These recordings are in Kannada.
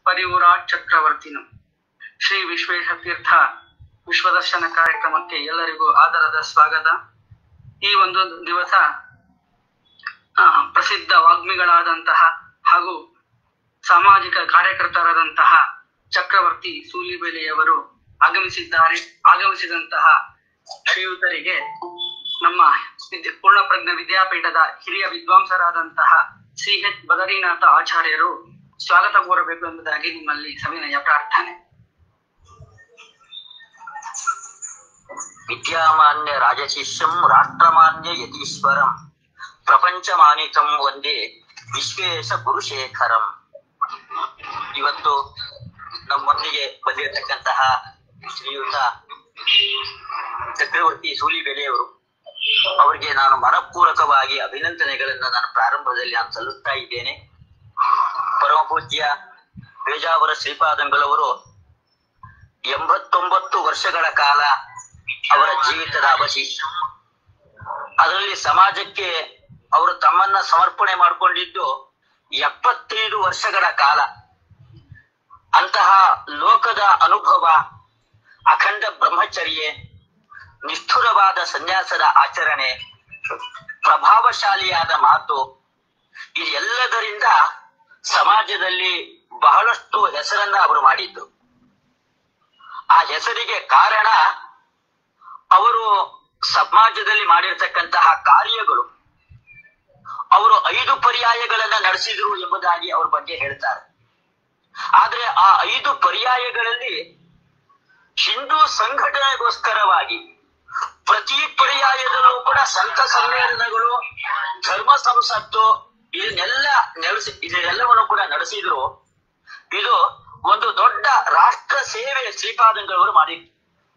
ಪರಿವೂರ ಚಕ್ರವರ್ತಿನು ಶ್ರೀ ವಿಶ್ವೇಶ ತೀರ್ಥ ವಿಶ್ವದರ್ಶನ ಕಾರ್ಯಕ್ರಮಕ್ಕೆ ಎಲ್ಲರಿಗೂ ಆದರದ ಸ್ವಾಗತ ಈ ಒಂದು ದಿವಸ ಆ, ಪ್ರಸಿದ್ಧ ವಾಗ್ಮಿಗಳಾದಂತಹ ಹಾಗೂ ಸಾಮಾಜಿಕ ಕಾರ್ಯಕರ್ತರಾದಂತಹ ಚಕ್ರವರ್ತಿ ಸೂಲಿಬೆಲೆಯವರು ಆಗಮಿಸಿದ್ದಾರೆ ಆಗಮಿಸಿದಂತಹ ಶ್ರೀಯುತರಿಗೆ ನಮ್ಮ ವಿದ್ಯ- ಪೂರ್ಣಪ್ರಜ್ಞ ವಿದ್ಯಾಪೀಠದ ಹಿರಿಯ ವಿದ್ವಾಂಸರಾದಂತಹ ಸಿ ಎಚ್ ಬದರಿನಾಥ ಆಚಾರ್ಯರು ಸ್ವಾಗತ ಕೋರಬೇಕು ಎಂಬುದಾಗಿ ನಿಮ್ಮಲ್ಲಿ ಸವಿನಯ ಪ್ರಾರ್ಥನೆ ವಿದ್ಯಾಮಾನ್ಯ ರಾಜಶಿಷ್ಯಂ ರಾಷ್ಟ್ರಮಾನ್ಯ ಯತೀಶ್ವರಂ ಪ್ರಪಂಚಮಾನಿಕಂ ಒಂದೇ ವಿಶ್ವೇಶ ಗುರುಶೇಖರಂ ಇವತ್ತು ನಮ್ಮೊಂದಿಗೆ ಬಂದಿರತಕ್ಕಂತಹ ಶ್ರೀಯುತ ಚಕ್ರವರ್ತಿ ಸೂಲಿಬೆಲೆಯವರು ಅವರಿಗೆ ನಾನು ಮನಪೂರ್ವಕವಾಗಿ ಅಭಿನಂದನೆಗಳನ್ನ ನಾನು ಪ್ರಾರಂಭದಲ್ಲಿ ನಾನು ಸಲ್ಲಿಸ್ತಾ ಇದ್ದೇನೆ ಪರಮ ಪೂಜ್ಯ ಬೇಜಾವರ ಶ್ರೀಪಾದಂಗಳವರು ಎಂಬತ್ತೊಂಬತ್ತು ವರ್ಷಗಳ ಕಾಲ ಅವರ ಜೀವಿತದ ಅವಧಿ ಅದರಲ್ಲಿ ಸಮಾಜಕ್ಕೆ ಅವರು ತಮ್ಮನ್ನ ಸಮರ್ಪಣೆ ಮಾಡಿಕೊಂಡಿದ್ದು ಎಪ್ಪತ್ತೈದು ವರ್ಷಗಳ ಕಾಲ ಅಂತಹ ಲೋಕದ ಅನುಭವ ಅಖಂಡ ಬ್ರಹ್ಮಚರ್ಯೆ ನಿಷ್ಠುರವಾದ ಸನ್ಯಾಸದ ಆಚರಣೆ ಪ್ರಭಾವಶಾಲಿಯಾದ ಮಾತು ಇದೆಲ್ಲದರಿಂದ ಸಮಾಜದಲ್ಲಿ ಬಹಳಷ್ಟು ಹೆಸರನ್ನ ಅವರು ಮಾಡಿದ್ದು ಆ ಹೆಸರಿಗೆ ಕಾರಣ ಅವರು ಸಮಾಜದಲ್ಲಿ ಮಾಡಿರ್ತಕ್ಕಂತಹ ಕಾರ್ಯಗಳು ಅವರು ಐದು ಪರ್ಯಾಯಗಳನ್ನ ನಡೆಸಿದ್ರು ಎಂಬುದಾಗಿ ಅವ್ರ ಬಗ್ಗೆ ಹೇಳ್ತಾರೆ ಆದ್ರೆ ಆ ಐದು ಪರ್ಯಾಯಗಳಲ್ಲಿ ಹಿಂದೂ ಸಂಘಟನೆಗೋಸ್ಕರವಾಗಿ ಪ್ರತಿ ಪರ್ಯಾಯದಲ್ಲೂ ಕೂಡ ಸಂತ ಸಮ್ಮೇಳನಗಳು ಧರ್ಮ ಸಂಸತ್ತು ಇದನ್ನೆಲ್ಲ ನಡೆಸಿ ಇದನ್ನೆಲ್ಲವನ್ನು ಕೂಡ ನಡೆಸಿದ್ರು ಇದು ಒಂದು ದೊಡ್ಡ ರಾಷ್ಟ್ರ ಸೇವೆ ಶ್ರೀಪಾದಂಗಳವರು ಮಾಡಿದ್ರು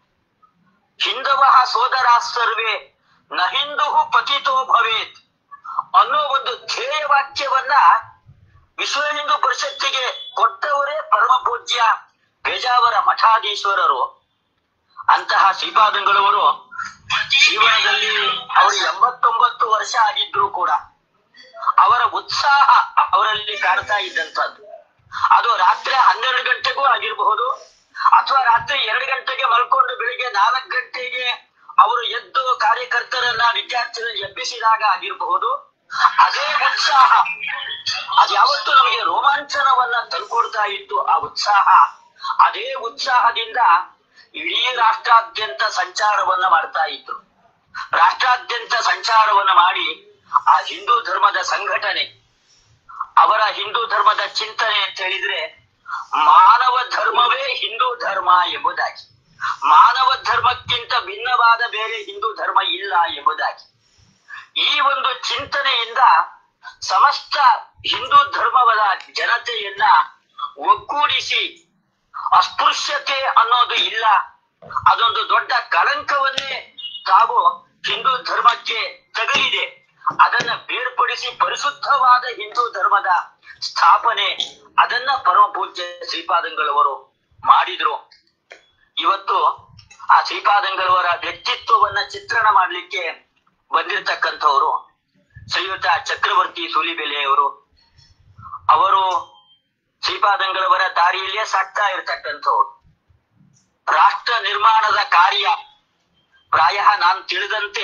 ಹಿಂದವ ಸೋದರ ಸರ್ವೇ ನ ಹಿಂದೂ ಪತಿತೋ ಭವೇತ್ ಅನ್ನೋ ಒಂದು ಧ್ಯೇಯ ವಾಕ್ಯವನ್ನ ವಿಶ್ವ ಹಿಂದೂ ಪರಿಷತ್ತಿಗೆ ಕೊಟ್ಟವರೇ ಪರಮ ಪೂಜ್ಯ ಬೇಜಾವರ ಮಠಾಧೀಶ್ವರರು ಅಂತಹ ಶ್ರೀಪಾದಂಗಳವರು ಜೀವನದಲ್ಲಿ ಅವರು ಎಂಬತ್ತೊಂಬತ್ತು ವರ್ಷ ಆಗಿದ್ರು ಕೂಡ ಅವರ ಉತ್ಸಾಹ ಅವರಲ್ಲಿ ಕಾಡ್ತಾ ಇದ್ದಂಥದ್ದು ಅದು ರಾತ್ರಿ ಹನ್ನೆರಡು ಗಂಟೆಗೂ ಆಗಿರಬಹುದು ಅಥವಾ ರಾತ್ರಿ ಎರಡು ಗಂಟೆಗೆ ಮಲ್ಕೊಂಡು ಬೆಳಿಗ್ಗೆ ನಾಲ್ಕು ಗಂಟೆಗೆ ಅವರು ಎದ್ದು ಕಾರ್ಯಕರ್ತರನ್ನ ವಿದ್ಯಾರ್ಥಿಗಳನ್ನ ಎಬ್ಬಿಸಿದಾಗ ಆಗಿರಬಹುದು ಅದೇ ಉತ್ಸಾಹ ಅದು ಯಾವತ್ತೂ ನಮಗೆ ರೋಮಾಂಚನವನ್ನ ತಂದ್ಕೊಡ್ತಾ ಇತ್ತು ಆ ಉತ್ಸಾಹ ಅದೇ ಉತ್ಸಾಹದಿಂದ ಇಡೀ ರಾಷ್ಟ್ರಾದ್ಯಂತ ಸಂಚಾರವನ್ನ ಮಾಡ್ತಾ ಇದ್ರು ರಾಷ್ಟ್ರಾದ್ಯಂತ ಸಂಚಾರವನ್ನ ಮಾಡಿ ಆ ಹಿಂದೂ ಧರ್ಮದ ಸಂಘಟನೆ ಅವರ ಹಿಂದೂ ಧರ್ಮದ ಚಿಂತನೆ ಅಂತ ಹೇಳಿದ್ರೆ ಮಾನವ ಧರ್ಮವೇ ಹಿಂದೂ ಧರ್ಮ ಎಂಬುದಾಗಿ ಮಾನವ ಧರ್ಮಕ್ಕಿಂತ ಭಿನ್ನವಾದ ಬೇರೆ ಹಿಂದೂ ಧರ್ಮ ಇಲ್ಲ ಎಂಬುದಾಗಿ ಈ ಒಂದು ಚಿಂತನೆಯಿಂದ ಸಮಸ್ತ ಹಿಂದೂ ಧರ್ಮದ ಜನತೆಯನ್ನ ಒಗ್ಗೂಡಿಸಿ ಅಸ್ಪೃಶ್ಯತೆ ಅನ್ನೋದು ಇಲ್ಲ ಅದೊಂದು ದೊಡ್ಡ ಕಳಂಕವನ್ನೇ ತಾವು ಹಿಂದೂ ಧರ್ಮಕ್ಕೆ ತಗಲಿದೆ ಅದನ್ನ ಬೇರ್ಪಡಿಸಿ ಪರಿಶುದ್ಧವಾದ ಹಿಂದೂ ಧರ್ಮದ ಸ್ಥಾಪನೆ ಅದನ್ನ ಪರಮ ಪೂಜ್ಯ ಶ್ರೀಪಾದಂಗಳವರು ಮಾಡಿದ್ರು ಇವತ್ತು ಆ ಶ್ರೀಪಾದಂಗಳವರ ವ್ಯಕ್ತಿತ್ವವನ್ನ ಚಿತ್ರಣ ಮಾಡ್ಲಿಕ್ಕೆ ಬಂದಿರತಕ್ಕಂಥವರು ಶ್ರೀಯುತ ಚಕ್ರವರ್ತಿ ಸೂಲಿಬೆಲೆಯವರು ಅವರು ಶ್ರೀಪಾದಂಗಳವರ ದಾರಿಯಲ್ಲೇ ಸಾಕ್ತಾ ಇರತಕ್ಕಂಥವ್ರು ರಾಷ್ಟ್ರ ನಿರ್ಮಾಣದ ಕಾರ್ಯ ಪ್ರಾಯ ನಾನು ತಿಳಿದಂತೆ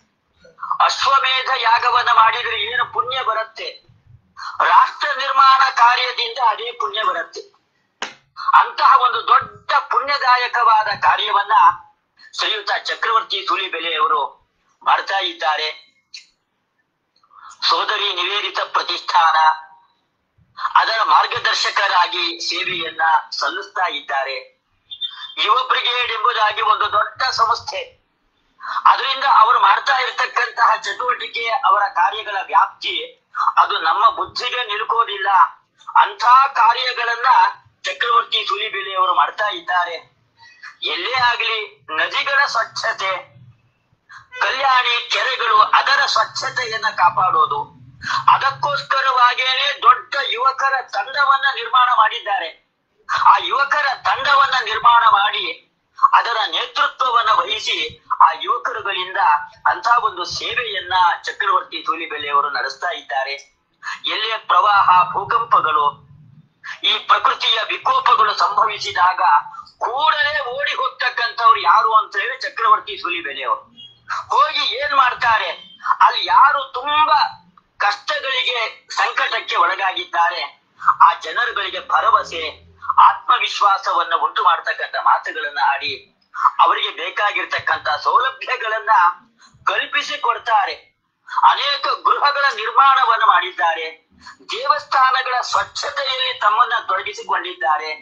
ಅಶ್ವಮೇಧ ಯಾಗವನ್ನ ಮಾಡಿದ್ರೆ ಏನು ಪುಣ್ಯ ಬರುತ್ತೆ ರಾಷ್ಟ್ರ ನಿರ್ಮಾಣ ಕಾರ್ಯದಿಂದ ಅದೇ ಪುಣ್ಯ ಬರುತ್ತೆ ಅಂತಹ ಒಂದು ದೊಡ್ಡ ಪುಣ್ಯದಾಯಕವಾದ ಕಾರ್ಯವನ್ನ ಶ್ರೀಯುತ ಚಕ್ರವರ್ತಿ ಸೂಲಿಬೆಲೆಯವರು ಮಾಡ್ತಾ ಇದ್ದಾರೆ ಸೋದರಿ ನಿವೇದಿತ ಪ್ರತಿಷ್ಠಾನ ಅದರ ಮಾರ್ಗದರ್ಶಕರಾಗಿ ಸೇವೆಯನ್ನ ಸಲ್ಲಿಸ್ತಾ ಇದ್ದಾರೆ ಯುವ ಬ್ರಿಗೇಡ್ ಎಂಬುದಾಗಿ ಒಂದು ದೊಡ್ಡ ಸಂಸ್ಥೆ ಅದರಿಂದ ಅವರು ಮಾಡ್ತಾ ಇರತಕ್ಕಂತಹ ಚಟುವಟಿಕೆ ಅವರ ಕಾರ್ಯಗಳ ವ್ಯಾಪ್ತಿ ಅದು ನಮ್ಮ ಬುದ್ಧಿಗೆ ನಿಲುಕೋದಿಲ್ಲ ಅಂಥ ಕಾರ್ಯಗಳನ್ನ ಚಕ್ರವರ್ತಿ ಸೂಲಿಬೆಲೆಯವರು ಮಾಡ್ತಾ ಇದ್ದಾರೆ ಎಲ್ಲೇ ಆಗಲಿ ನದಿಗಳ ಸ್ವಚ್ಛತೆ ಕಲ್ಯಾಣಿ ಕೆರೆಗಳು ಅದರ ಸ್ವಚ್ಛತೆಯನ್ನ ಕಾಪಾಡೋದು ಅದಕ್ಕೋಸ್ಕರವಾಗೇನೆ ದೊಡ್ಡ ಯುವಕರ ತಂಡವನ್ನ ನಿರ್ಮಾಣ ಮಾಡಿದ್ದಾರೆ ಆ ಯುವಕರ ತಂಡವನ್ನ ನಿರ್ಮಾಣ ಮಾಡಿ ಅದರ ನೇತೃತ್ವವನ್ನ ವಹಿಸಿ ಆ ಯುವಕರುಗಳಿಂದ ಅಂತ ಒಂದು ಸೇವೆಯನ್ನ ಚಕ್ರವರ್ತಿ ಸೂಲಿಬೆಲೆಯವರು ನಡೆಸ್ತಾ ಇದ್ದಾರೆ ಎಲ್ಲೇ ಪ್ರವಾಹ ಭೂಕಂಪಗಳು ಈ ಪ್ರಕೃತಿಯ ವಿಕೋಪಗಳು ಸಂಭವಿಸಿದಾಗ ಕೂಡಲೇ ಓಡಿ ಹೋಗ್ತಕ್ಕಂಥವ್ರು ಯಾರು ಅಂತ ಹೇಳಿ ಚಕ್ರವರ್ತಿ ಸುಲಿಬೆಲೆಯವರು ಹೋಗಿ ಏನ್ ಮಾಡ್ತಾರೆ ಅಲ್ಲಿ ಯಾರು ತುಂಬಾ ಕಷ್ಟಗಳಿಗೆ ಸಂಕಟಕ್ಕೆ ಒಳಗಾಗಿದ್ದಾರೆ ಆ ಜನರುಗಳಿಗೆ ಭರವಸೆ ಆತ್ಮವಿಶ್ವಾಸವನ್ನ ಉಂಟು ಮಾಡ್ತಕ್ಕಂಥ ಮಾತುಗಳನ್ನ ಆಡಿ ಅವರಿಗೆ ಬೇಕಾಗಿರ್ತಕ್ಕಂಥ ಸೌಲಭ್ಯಗಳನ್ನ ಕಲ್ಪಿಸಿ ಕೊಡ್ತಾರೆ ಅನೇಕ ಗೃಹಗಳ ನಿರ್ಮಾಣವನ್ನು ಮಾಡಿದ್ದಾರೆ ದೇವಸ್ಥಾನಗಳ ಸ್ವಚ್ಛತೆಯಲ್ಲಿ ತಮ್ಮನ್ನ ತೊಡಗಿಸಿಕೊಂಡಿದ್ದಾರೆ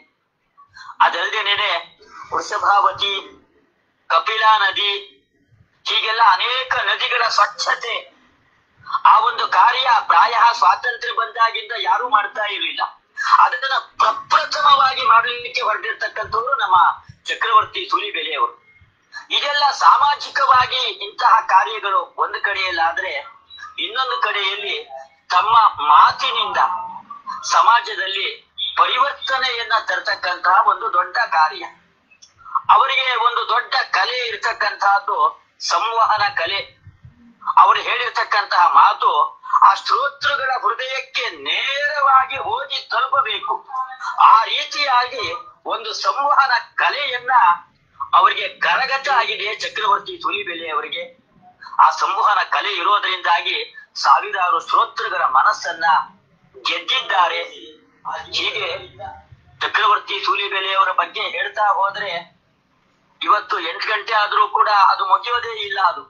ಅದಲ್ಲದೇನೆ ವೃಷಭಾವತಿ ಕಪಿಲಾ ನದಿ ಹೀಗೆಲ್ಲ ಅನೇಕ ನದಿಗಳ ಸ್ವಚ್ಛತೆ ಆ ಒಂದು ಕಾರ್ಯ ಪ್ರಾಯ ಸ್ವಾತಂತ್ರ್ಯ ಬಂದಾಗಿಂದ ಯಾರು ಮಾಡ್ತಾ ಇರಲಿಲ್ಲ ಅದನ್ನ ಪ್ರಪ್ರಥಮವಾಗಿ ಮಾಡಲಿಕ್ಕೆ ಹೊರಟಿರ್ತಕ್ಕಂಥವ್ರು ನಮ್ಮ ಚಕ್ರವರ್ತಿ ಸೂಲಿಬೆಲೆಯವರು ಇದೆಲ್ಲ ಸಾಮಾಜಿಕವಾಗಿ ಇಂತಹ ಕಾರ್ಯಗಳು ಒಂದು ಕಡೆಯಲ್ಲಾದ್ರೆ ಇನ್ನೊಂದು ಕಡೆಯಲ್ಲಿ ತಮ್ಮ ಮಾತಿನಿಂದ ಸಮಾಜದಲ್ಲಿ ಪರಿವರ್ತನೆಯನ್ನ ತರ್ತಕ್ಕಂತಹ ಒಂದು ದೊಡ್ಡ ಕಾರ್ಯ ಅವರಿಗೆ ಒಂದು ದೊಡ್ಡ ಕಲೆ ಇರ್ತಕ್ಕಂತಹದ್ದು ಸಂವಹನ ಕಲೆ ಅವರು ಹೇಳಿರ್ತಕ್ಕಂತಹ ಮಾತು ಆ ಶ್ರೋತೃಗಳ ಹೃದಯಕ್ಕೆ ನೇರವಾಗಿ ಹೋಗಿ ತಲುಪಬೇಕು ಆ ರೀತಿಯಾಗಿ ಒಂದು ಸಂವಹನ ಕಲೆಯನ್ನ ಅವರಿಗೆ ಕರಗತ ಆಗಿದೆ ಚಕ್ರವರ್ತಿ ಸುಲಿಬೆಲೆ ಅವರಿಗೆ ಆ ಸಂವಹನ ಕಲೆ ಇರೋದ್ರಿಂದಾಗಿ ಸಾವಿರಾರು ಶ್ರೋತೃಗಳ ಮನಸ್ಸನ್ನ ಗೆದ್ದಿದ್ದಾರೆ ಹೀಗೆ ಚಕ್ರವರ್ತಿ ಸೂಲಿಬೆಲೆಯವರ ಬಗ್ಗೆ ಹೇಳ್ತಾ ಹೋದ್ರೆ ಇವತ್ತು ಎಂಟು ಗಂಟೆ ಆದ್ರೂ ಕೂಡ ಅದು ಮುಗಿಯೋದೇ ಇಲ್ಲ ಅದು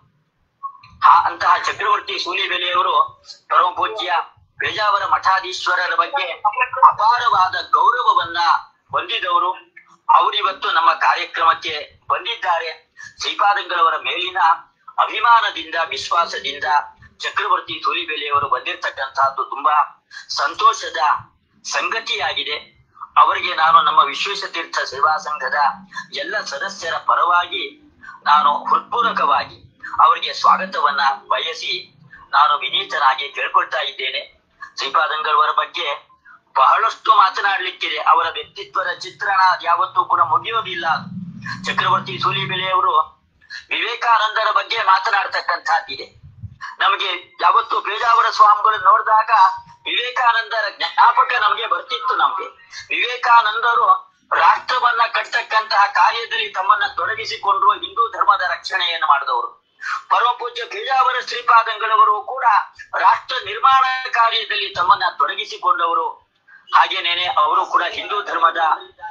ಆ ಅಂತಹ ಚಕ್ರವರ್ತಿ ಸೂಲಿಬೆಲೆಯವರು ಪರಮ ಪೂಜ್ಯ ಪೇಜಾವರ ಮಠಾಧೀಶ್ವರರ ಬಗ್ಗೆ ಅಪಾರವಾದ ಗೌರವವನ್ನ ಹೊಂದಿದವರು ಅವರಿವತ್ತು ನಮ್ಮ ಕಾರ್ಯಕ್ರಮಕ್ಕೆ ಬಂದಿದ್ದಾರೆ ಶ್ರೀಪಾದಂಗಳವರ ಮೇಲಿನ ಅಭಿಮಾನದಿಂದ ವಿಶ್ವಾಸದಿಂದ ಚಕ್ರವರ್ತಿ ಸೂಲಿಬೆಲೆಯವರು ಬಂದಿರತಕ್ಕಂತಹದ್ದು ತುಂಬಾ ಸಂತೋಷದ ಸಂಗತಿಯಾಗಿದೆ ಅವರಿಗೆ ನಾನು ನಮ್ಮ ವಿಶ್ವೇಶತೀರ್ಥ ಸೇವಾ ಸಂಘದ ಎಲ್ಲ ಸದಸ್ಯರ ಪರವಾಗಿ ನಾನು ಹೃತ್ಪೂರ್ವಕವಾಗಿ ಅವರಿಗೆ ಸ್ವಾಗತವನ್ನ ಬಯಸಿ ನಾನು ವಿನೀತನಾಗಿ ಕೇಳ್ಕೊಳ್ತಾ ಇದ್ದೇನೆ ಶ್ರೀಪಾದಂಗಳವರ ಬಗ್ಗೆ ಬಹಳಷ್ಟು ಮಾತನಾಡ್ಲಿಕ್ಕಿದೆ ಅವರ ವ್ಯಕ್ತಿತ್ವದ ಚಿತ್ರಣ ಯಾವತ್ತೂ ಕೂಡ ಮುಗಿಯೋದಿಲ್ಲ ಅದು ಚಕ್ರವರ್ತಿ ಸೂಲಿಬೆಲೆಯವರು ವಿವೇಕಾನಂದರ ಬಗ್ಗೆ ಮಾತನಾಡ್ತಕ್ಕಂಥದ್ದಿದೆ ನಮಗೆ ಯಾವತ್ತು ಪೇಜಾವರ ಸ್ವಾಮಿಗಳು ನೋಡಿದಾಗ ವಿವೇಕಾನಂದರ ಜ್ಞಾಪಕ ನಮಗೆ ಬರ್ತಿತ್ತು ನಮ್ಗೆ ವಿವೇಕಾನಂದರು ರಾಷ್ಟ್ರವನ್ನ ಕಟ್ಟತಕ್ಕಂತಹ ಕಾರ್ಯದಲ್ಲಿ ತಮ್ಮನ್ನ ತೊಡಗಿಸಿಕೊಂಡ್ರು ಹಿಂದೂ ಧರ್ಮದ ರಕ್ಷಣೆಯನ್ನು ಮಾಡಿದವರು ಪರಮ ಪೂಜ್ಯ ಪೇಜಾವರ ಶ್ರೀಪಾದಂಗಳವರು ಕೂಡ ರಾಷ್ಟ್ರ ನಿರ್ಮಾಣ ಕಾರ್ಯದಲ್ಲಿ ತಮ್ಮನ್ನ ತೊಡಗಿಸಿಕೊಂಡವರು ಹಾಗೇನೇನೆ ಅವರು ಕೂಡ ಹಿಂದೂ ಧರ್ಮದ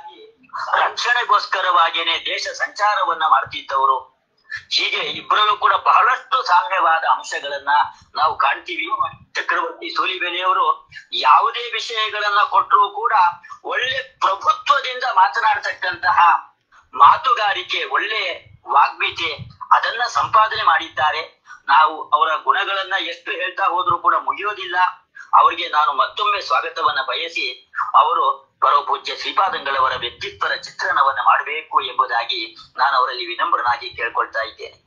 ರಕ್ಷಣೆಗೋಸ್ಕರವಾಗಿಯೇ ದೇಶ ಸಂಚಾರವನ್ನ ಮಾಡ್ತಿದ್ದವರು ಹೀಗೆ ಇಬ್ಬರಲ್ಲೂ ಕೂಡ ಬಹಳಷ್ಟು ಸಾಮ್ಯವಾದ ಅಂಶಗಳನ್ನ ನಾವು ಕಾಣ್ತೀವಿ ಚಕ್ರವರ್ತಿ ಸೂಲಿಬೆಲೆಯವರು ಯಾವುದೇ ವಿಷಯಗಳನ್ನ ಕೊಟ್ಟರೂ ಕೂಡ ಒಳ್ಳೆ ಪ್ರಭುತ್ವದಿಂದ ಮಾತನಾಡ್ತಕ್ಕಂತಹ ಮಾತುಗಾರಿಕೆ ಒಳ್ಳೆ ವಾಗ್ಮಿತೆ ಅದನ್ನ ಸಂಪಾದನೆ ಮಾಡಿದ್ದಾರೆ ನಾವು ಅವರ ಗುಣಗಳನ್ನ ಎಷ್ಟು ಹೇಳ್ತಾ ಹೋದ್ರೂ ಕೂಡ ಮುಗಿಯೋದಿಲ್ಲ ಅವರಿಗೆ ನಾನು ಮತ್ತೊಮ್ಮೆ ಸ್ವಾಗತವನ್ನ ಬಯಸಿ ಅವರು ಪರಮ ಪೂಜ್ಯ ಶ್ರೀಪಾದಂಗಳವರ ವ್ಯಕ್ತಿತ್ವದ ಚಿತ್ರಣವನ್ನ ಮಾಡಬೇಕು ಎಂಬುದಾಗಿ ನಾನು ಅವರಲ್ಲಿ ವಿನಮ್ರನಾಗಿ ಕೇಳ್ಕೊಳ್ತಾ ಇದ್ದೇನೆ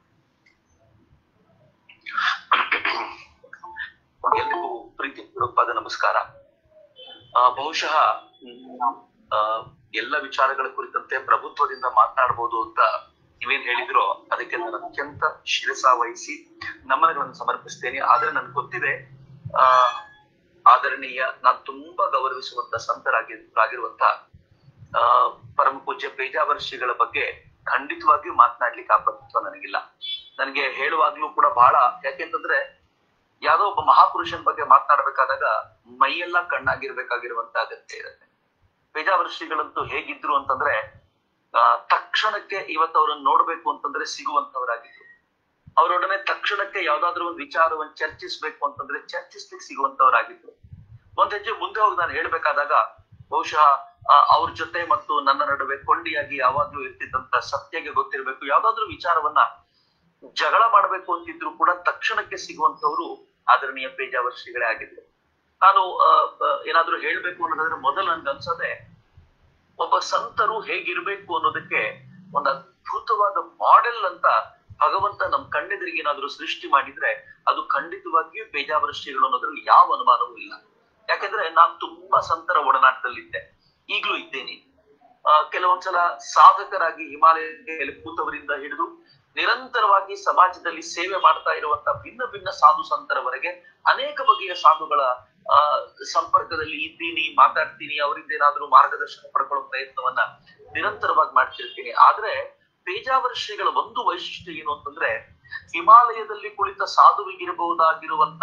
ಎಲ್ರಿಗೂ ಪ್ರೀತಿ ಪೂರ್ವಕವಾದ ನಮಸ್ಕಾರ ಆ, ಬಹುಶಃ ಮ್, ಆ, ಎಲ್ಲ ವಿಚಾರಗಳ ಕುರಿತಂತೆ ಪ್ರಭುತ್ವದಿಂದ ಮಾತನಾಡಬಹುದು ಅಂತ ನೀವೇನ್ ಹೇಳಿದ್ರೋ ಅದಕ್ಕೆ ನಾನು ಅತ್ಯಂತ ಶಿರಸ ವಹಿಸಿ ನಮನಗಳನ್ನು ಸಮರ್ಪಿಸ್ತೇನೆ ಆದ್ರೆ ನನ್ಗೆ ಗೊತ್ತಿದೆ ಆ ಆದರಣೀಯ ನಾನು ತುಂಬಾ ಗೌರವಿಸುವಂತ ಸಂತರಾಗಿ ಆಗಿರುವಂತ ಆ ಪರಮ ಪೂಜ್ಯ ಪೇಜಾವರ ಶ್ರೀಗಳ ಬಗ್ಗೆ ಖಂಡಿತವಾಗಿಯೂ ಮಾತನಾಡ್ಲಿಕ್ಕೆ ಆ ಪ್ರಭುತ್ವ ನನಗಿಲ್ಲ ನನಗೆ ಹೇಳುವಾಗ್ಲೂ ಕೂಡ ಬಹಳ ಯಾಕೆಂತಂದ್ರೆ ಯಾವ್ದೋ ಒಬ್ಬ ಮಹಾಪುರುಷನ ಬಗ್ಗೆ ಮಾತನಾಡ್ಬೇಕಾದಾಗ ಮೈಯೆಲ್ಲ ಕಣ್ಣಾಗಿರ್ಬೇಕಾಗಿರುವಂತ ಅಗತ್ಯ ಇರುತ್ತೆ ಪೇಜಾವರ ಶ್ರೀಗಳಂತೂ ಹೇಗಿದ್ರು ಅಂತಂದ್ರೆ ಆ, ತಕ್ಷಣಕ್ಕೆ ಇವತ್ತು ಅವರನ್ನು ನೋಡ್ಬೇಕು ಅಂತಂದ್ರೆ ಸಿಗುವಂತವರಾಗಿದ್ರು ಅವರೊಡನೆ ತಕ್ಷಣಕ್ಕೆ ಯಾವ್ದಾದ್ರು ಒಂದು ವಿಚಾರವನ್ನು ಚರ್ಚಿಸ್ಬೇಕು ಅಂತಂದ್ರೆ ಚರ್ಚಿಸ್ಲಿಕ್ಕೆ ಸಿಗುವಂತವರಾಗಿದ್ರು ಒಂದ್ ಹೆಜ್ಜೆ ಮುಂದೆ ಹೋಗಿ ನಾನು ಹೇಳ್ಬೇಕಾದಾಗ ಬಹುಶಃ ಆ, ಅವ್ರ ಜೊತೆ ಮತ್ತು ನನ್ನ ನಡುವೆ ಕೊಂಡಿಯಾಗಿ ಯಾವಾಗ್ಲೂ ಇರ್ತಿದ್ದಂತ ಸತ್ಯಗೆ ಗೊತ್ತಿರ್ಬೇಕು ಯಾವ್ದಾದ್ರು ವಿಚಾರವನ್ನ ಜಗಳ ಮಾಡ್ಬೇಕು ಅಂತಿದ್ರು ಕೂಡ ತಕ್ಷಣಕ್ಕೆ ಸಿಗುವಂತವ್ರು ಆದರಣೀಯ ಪೇಜಾವರ ಶ್ರೀಗಳೇ ಆಗಿದ್ರು ನಾನು ಆ, ಆ, ಏನಾದ್ರೂ ಹೇಳ್ಬೇಕು ಅನ್ನೋದಾದ್ರೆ ಮೊದಲು ನನ್ಗೆ ಅನ್ಸೋದೆ ಒಬ್ಬ ಸಂತರು ಹೇಗಿರ್ಬೇಕು ಅನ್ನೋದಕ್ಕೆ ಒಂದು ಅದ್ಭುತವಾದ ಮಾಡೆಲ್ ಅಂತ ಭಗವಂತ ನಮ್ ಕಣ್ಣೆದುರಿಗೆ ಏನಾದ್ರೂ ಸೃಷ್ಟಿ ಮಾಡಿದ್ರೆ ಅದು ಖಂಡಿತವಾಗಿಯೂ ಪೇಜಾವರ ಶ್ರೀಗಳು ಅನ್ನೋದ್ರಲ್ಲಿ ಯಾವ ಅನುಮಾನವೂ ಇಲ್ಲ ಯಾಕಂದ್ರೆ ನಾನ್ ತುಂಬಾ ಸಂತರ ಒಡನಾಟದಲ್ಲಿದ್ದೆ ಈಗ್ಲೂ ಇದ್ದೇನೆ ಆ, ಕೆಲವೊಂದ್ಸಲ ಸಾಧಕರಾಗಿ ಹಿಮಾಲಯದಲ್ಲಿ ಕೂತವರಿಂದ ಹಿಡಿದು ನಿರಂತರವಾಗಿ ಸಮಾಜದಲ್ಲಿ ಸೇವೆ ಮಾಡ್ತಾ ಇರುವಂತ ಭಿನ್ನ ಭಿನ್ನ ಸಾಧು ಸಂತರವರೆಗೆ ಅನೇಕ ಬಗೆಯ ಸಾಧುಗಳ ಆ ಸಂಪರ್ಕದಲ್ಲಿ ಇದ್ದೀನಿ ಮಾತಾಡ್ತೀನಿ ಅವರಿಂದ ಏನಾದ್ರೂ ಮಾರ್ಗದರ್ಶನ ಪಡ್ಕೊಳ್ಳೋ ಪ್ರಯತ್ನವನ್ನ ನಿರಂತರವಾಗಿ ಮಾಡ್ತಿರ್ತೀನಿ ಆದ್ರೆ ಪೇಜಾವರ ಶ್ರೀಗಳ ಒಂದು ವೈಶಿಷ್ಟ್ಯ ಏನು ಅಂತಂದ್ರೆ ಹಿಮಾಲಯದಲ್ಲಿ ಕುಳಿತ ಸಾಧುವಿಗಿರಬಹುದಾಗಿರುವಂತ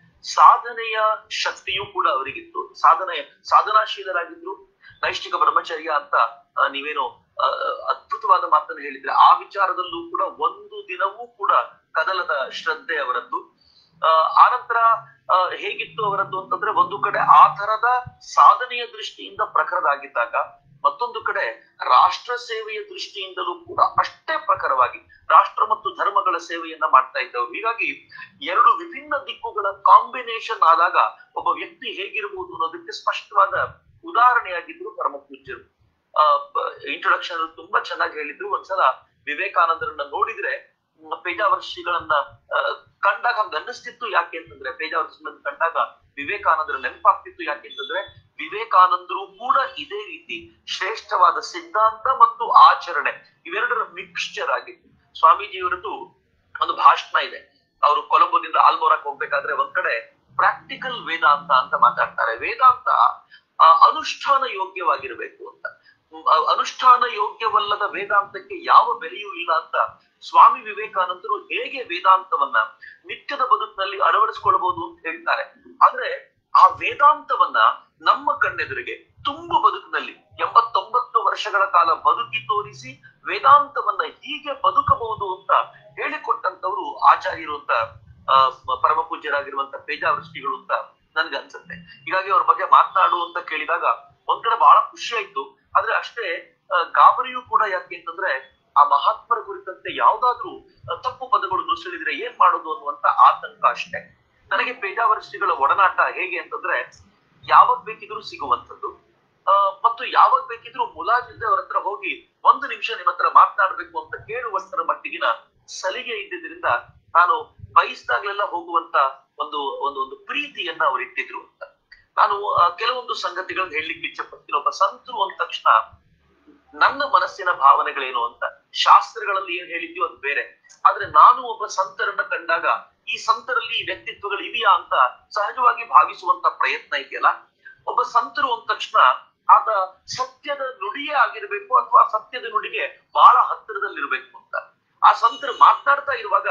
ಸಾಧನೆಯ ಶಕ್ತಿಯೂ ಕೂಡ ಅವರಿಗಿತ್ತು ಸಾಧನೆ ಸಾಧನಾಶೀಲರಾಗಿದ್ರು ನೈಷ್ಠಿಕ ಬ್ರಹ್ಮಚರ್ಯ ಅಂತ ಆ, ನೀವೇನು ಆ, ಅದ್ಭುತವಾದ ಮಾತನ್ನು ಹೇಳಿದ್ರೆ ಆ ವಿಚಾರದಲ್ಲೂ ಕೂಡ ಒಂದು ದಿನವೂ ಕೂಡ ಕದಲದ ಶ್ರದ್ಧೆ ಅವರದ್ದು ಆ, ಆನಂತರ ಆ, ಹೇಗಿತ್ತು ಅವರದ್ದು ಅಂತಂದ್ರೆ ಒಂದು ಕಡೆ ಆ ತರದ ಸಾಧನೆಯ ದೃಷ್ಟಿಯಿಂದ ಪ್ರಖರರಾಗಿದ್ದಾಗ ಮತ್ತೊಂದು ಕಡೆ ರಾಷ್ಟ್ರ ಸೇವೆಯ ದೃಷ್ಟಿಯಿಂದಲೂ ಕೂಡ ಅಷ್ಟೇ ಪ್ರಖರವಾಗಿ ರಾಷ್ಟ್ರ ಮತ್ತು ಧರ್ಮಗಳ ಸೇವೆಯನ್ನ ಮಾಡ್ತಾ ಇದ್ದವರು ಹೀಗಾಗಿ ಎರಡು ವಿಭಿನ್ನ ದಿಕ್ಕುಗಳ ಕಾಂಬಿನೇಷನ್ ಆದಾಗ ಒಬ್ಬ ವ್ಯಕ್ತಿ ಹೇಗಿರಬಹುದು ಅನ್ನೋದಕ್ಕೆ ಸ್ಪಷ್ಟವಾದ ಉದಾಹರಣೆಯಾಗಿದ್ರು ಪರಮ ಪೂಜ್ಯರು ಆ ಇಂಟ್ರೊಡಕ್ಷನ್ ತುಂಬಾ ಚೆನ್ನಾಗಿ ಹೇಳಿದ್ರು ಒಂದ್ಸಲ ವಿವೇಕಾನಂದರನ್ನ ನೋಡಿದ್ರೆ ಮ್, ಪೇಜಾವರ್ಷಿಗಳನ್ನ ಆ, ಕಂಡಾಗ ಹಂಗ ಅನ್ನಿಸ್ತಿತ್ತು ಯಾಕೆ ಅಂತಂದ್ರೆ ಪೇಜಾವರ್ಷಿಗಳನ್ನ ಕಂಡಾಗ ವಿವೇಕಾನಂದರ ನೆನಪಾಗ್ತಿತ್ತು ಯಾಕೆ ಅಂತಂದ್ರೆ ವಿವೇಕಾನಂದರು ಕೂಡ ಇದೇ ರೀತಿ ಶ್ರೇಷ್ಠವಾದ ಸಿದ್ಧಾಂತ ಮತ್ತು ಆಚರಣೆ ಇವೆರಡರ ಮಿಕ್ಸ್ಚರ್ ಆಗಿತ್ತು ಸ್ವಾಮೀಜಿಯವರದ್ದು ಒಂದು ಭಾಷಣ ಇದೆ ಅವರು ಕೊಲಂಬೋದಿಂದ ಆಲ್ಮೋರಕ್ಕೆ ಹೋಗ್ಬೇಕಾದ್ರೆ ಒಂದ್ ಕಡೆ ಪ್ರಾಕ್ಟಿಕಲ್ ವೇದಾಂತ ಅಂತ ಮಾತಾಡ್ತಾರೆ ವೇದಾಂತ ಆ, ಅನುಷ್ಠಾನ ಯೋಗ್ಯವಾಗಿರ್ಬೇಕು ಅಂತ ಹ್ಮ್, ಆ, ಅನುಷ್ಠಾನ ಯೋಗ್ಯವಲ್ಲದ ವೇದಾಂತಕ್ಕೆ ಯಾವ ಬೆಲೆಯೂ ಇಲ್ಲ ಅಂತ ಸ್ವಾಮಿ ವಿವೇಕಾನಂದರು ಹೇಗೆ ವೇದಾಂತವನ್ನ ನಿತ್ಯದ ಬದುಕಿನಲ್ಲಿ ಅಳವಡಿಸ್ಕೊಳ್ಬಹುದು ಅಂತ ಹೇಳ್ತಾರೆ ಆದ್ರೆ ಆ ವೇದಾಂತವನ್ನ ನಮ್ಮ ಕಣ್ಣೆದುರಿಗೆ ತುಂಬು ಬದುಕಿನಲ್ಲಿ ಎಂಬತ್ತೊಂಬತ್ತು ವರ್ಷಗಳ ಕಾಲ ಬದುಕಿ ತೋರಿಸಿ ವೇದಾಂತವನ್ನ ಹೀಗೆ ಬದುಕಬಹುದು ಅಂತ ಹೇಳಿಕೊಟ್ಟಂತವ್ರು ಆಚಾರ್ಯರು ಅಂತ ಆ, ಪರಮ ಪೂಜ್ಯರಾಗಿರುವಂತ ಪೇಜಾವೃಷ್ಟಿಗಳು ಅಂತ ನನ್ಗೆ ಅನ್ಸುತ್ತೆ ಹೀಗಾಗಿ ಅವ್ರ ಬಗ್ಗೆ ಮಾತನಾಡು ಅಂತ ಕೇಳಿದಾಗ ಒಂದ್ ಕಡೆ ಬಹಳ ಖುಷಿ ಆಯ್ತು ಆದ್ರೆ ಅಷ್ಟೇ ಆ, ಗಾಬರಿಯೂ ಕೂಡ ಯಾಕೆ ಅಂತಂದ್ರೆ ಆ ಮಹಾತ್ಮರ ಕುರಿತಂತೆ ಯಾವ್ದಾದ್ರೂ ಆ, ತಪ್ಪು ಪದಗಳು ನುಸುಳಿದ್ರೆ ಏನ್ ಮಾಡೋದು ಅನ್ನುವಂತ ಆತಂಕ ಅಷ್ಟೇ ನನಗೆ ಪೇಜಾವರ್ಷಿಗಳ ಒಡನಾಟ ಹೇಗೆ ಅಂತಂದ್ರೆ ಯಾವಾಗ ಬೇಕಿದ್ರೂ ಸಿಗುವಂತದ್ದು ಆ, ಮತ್ತು ಯಾವಾಗ ಬೇಕಿದ್ರೂ ಮುಲಾಜಿಲ್ಲದೆ ಅವ್ರ ಹತ್ರ ಹೋಗಿ ಒಂದು ನಿಮಿಷ ನಿಮ್ಮ ಹತ್ರ ಮಾತನಾಡ್ಬೇಕು ಅಂತ ಕೇಳುವಷ್ಟರ ಮಟ್ಟಿಗಿನ ಸಲಿಗೆ ಇದ್ದಿದ್ರಿಂದ ನಾನು ಬಯಸಿದಾಗ್ಲೆಲ್ಲ ಹೋಗುವಂತ ಒಂದು ಒಂದು ಒಂದು ಪ್ರೀತಿಯನ್ನ ಅವ್ರು ಇಟ್ಟಿದ್ರು ಅಂತ ನಾನು ಆ, ಕೆಲವೊಂದು ಸಂಗತಿಗಳನ್ನ ಹೇಳಲಿಕ್ಕೆ ಇಚ್ಛೆ ಪಡ್ತೀನಿ ಒಬ್ಬ ಸಂತರು ಅಂದ ತಕ್ಷಣ ನನ್ನ ಮನಸ್ಸಿನ ಭಾವನೆಗಳೇನು ಅಂತ ಶಾಸ್ತ್ರಗಳಲ್ಲಿ ಏನ್ ಹೇಳಿದ್ಯೋ ಅದು ಬೇರೆ ಆದ್ರೆ ನಾನು ಒಬ್ಬ ಸಂತರನ್ನ ಕಂಡಾಗ ಈ ಸಂತರಲ್ಲಿ ಈ ವ್ಯಕ್ತಿತ್ವಗಳು ಇವೆಯಾ ಅಂತ ಸಹಜವಾಗಿ ಭಾವಿಸುವಂತ ಪ್ರಯತ್ನ ಇದೆಯಲ್ಲ ಒಬ್ಬ ಸಂತರು ಅಂದ ತಕ್ಷಣ ಆತ ಸತ್ಯದ ನುಡಿಯೇ ಆಗಿರ್ಬೇಕು ಅಥವಾ ಸತ್ಯದ ನುಡಿಗೆ ಬಹಳ ಹತ್ತಿರದಲ್ಲಿರ್ಬೇಕು ಅಂತ ಆ ಸಂತರು ಮಾತನಾಡ್ತಾ ಇರುವಾಗ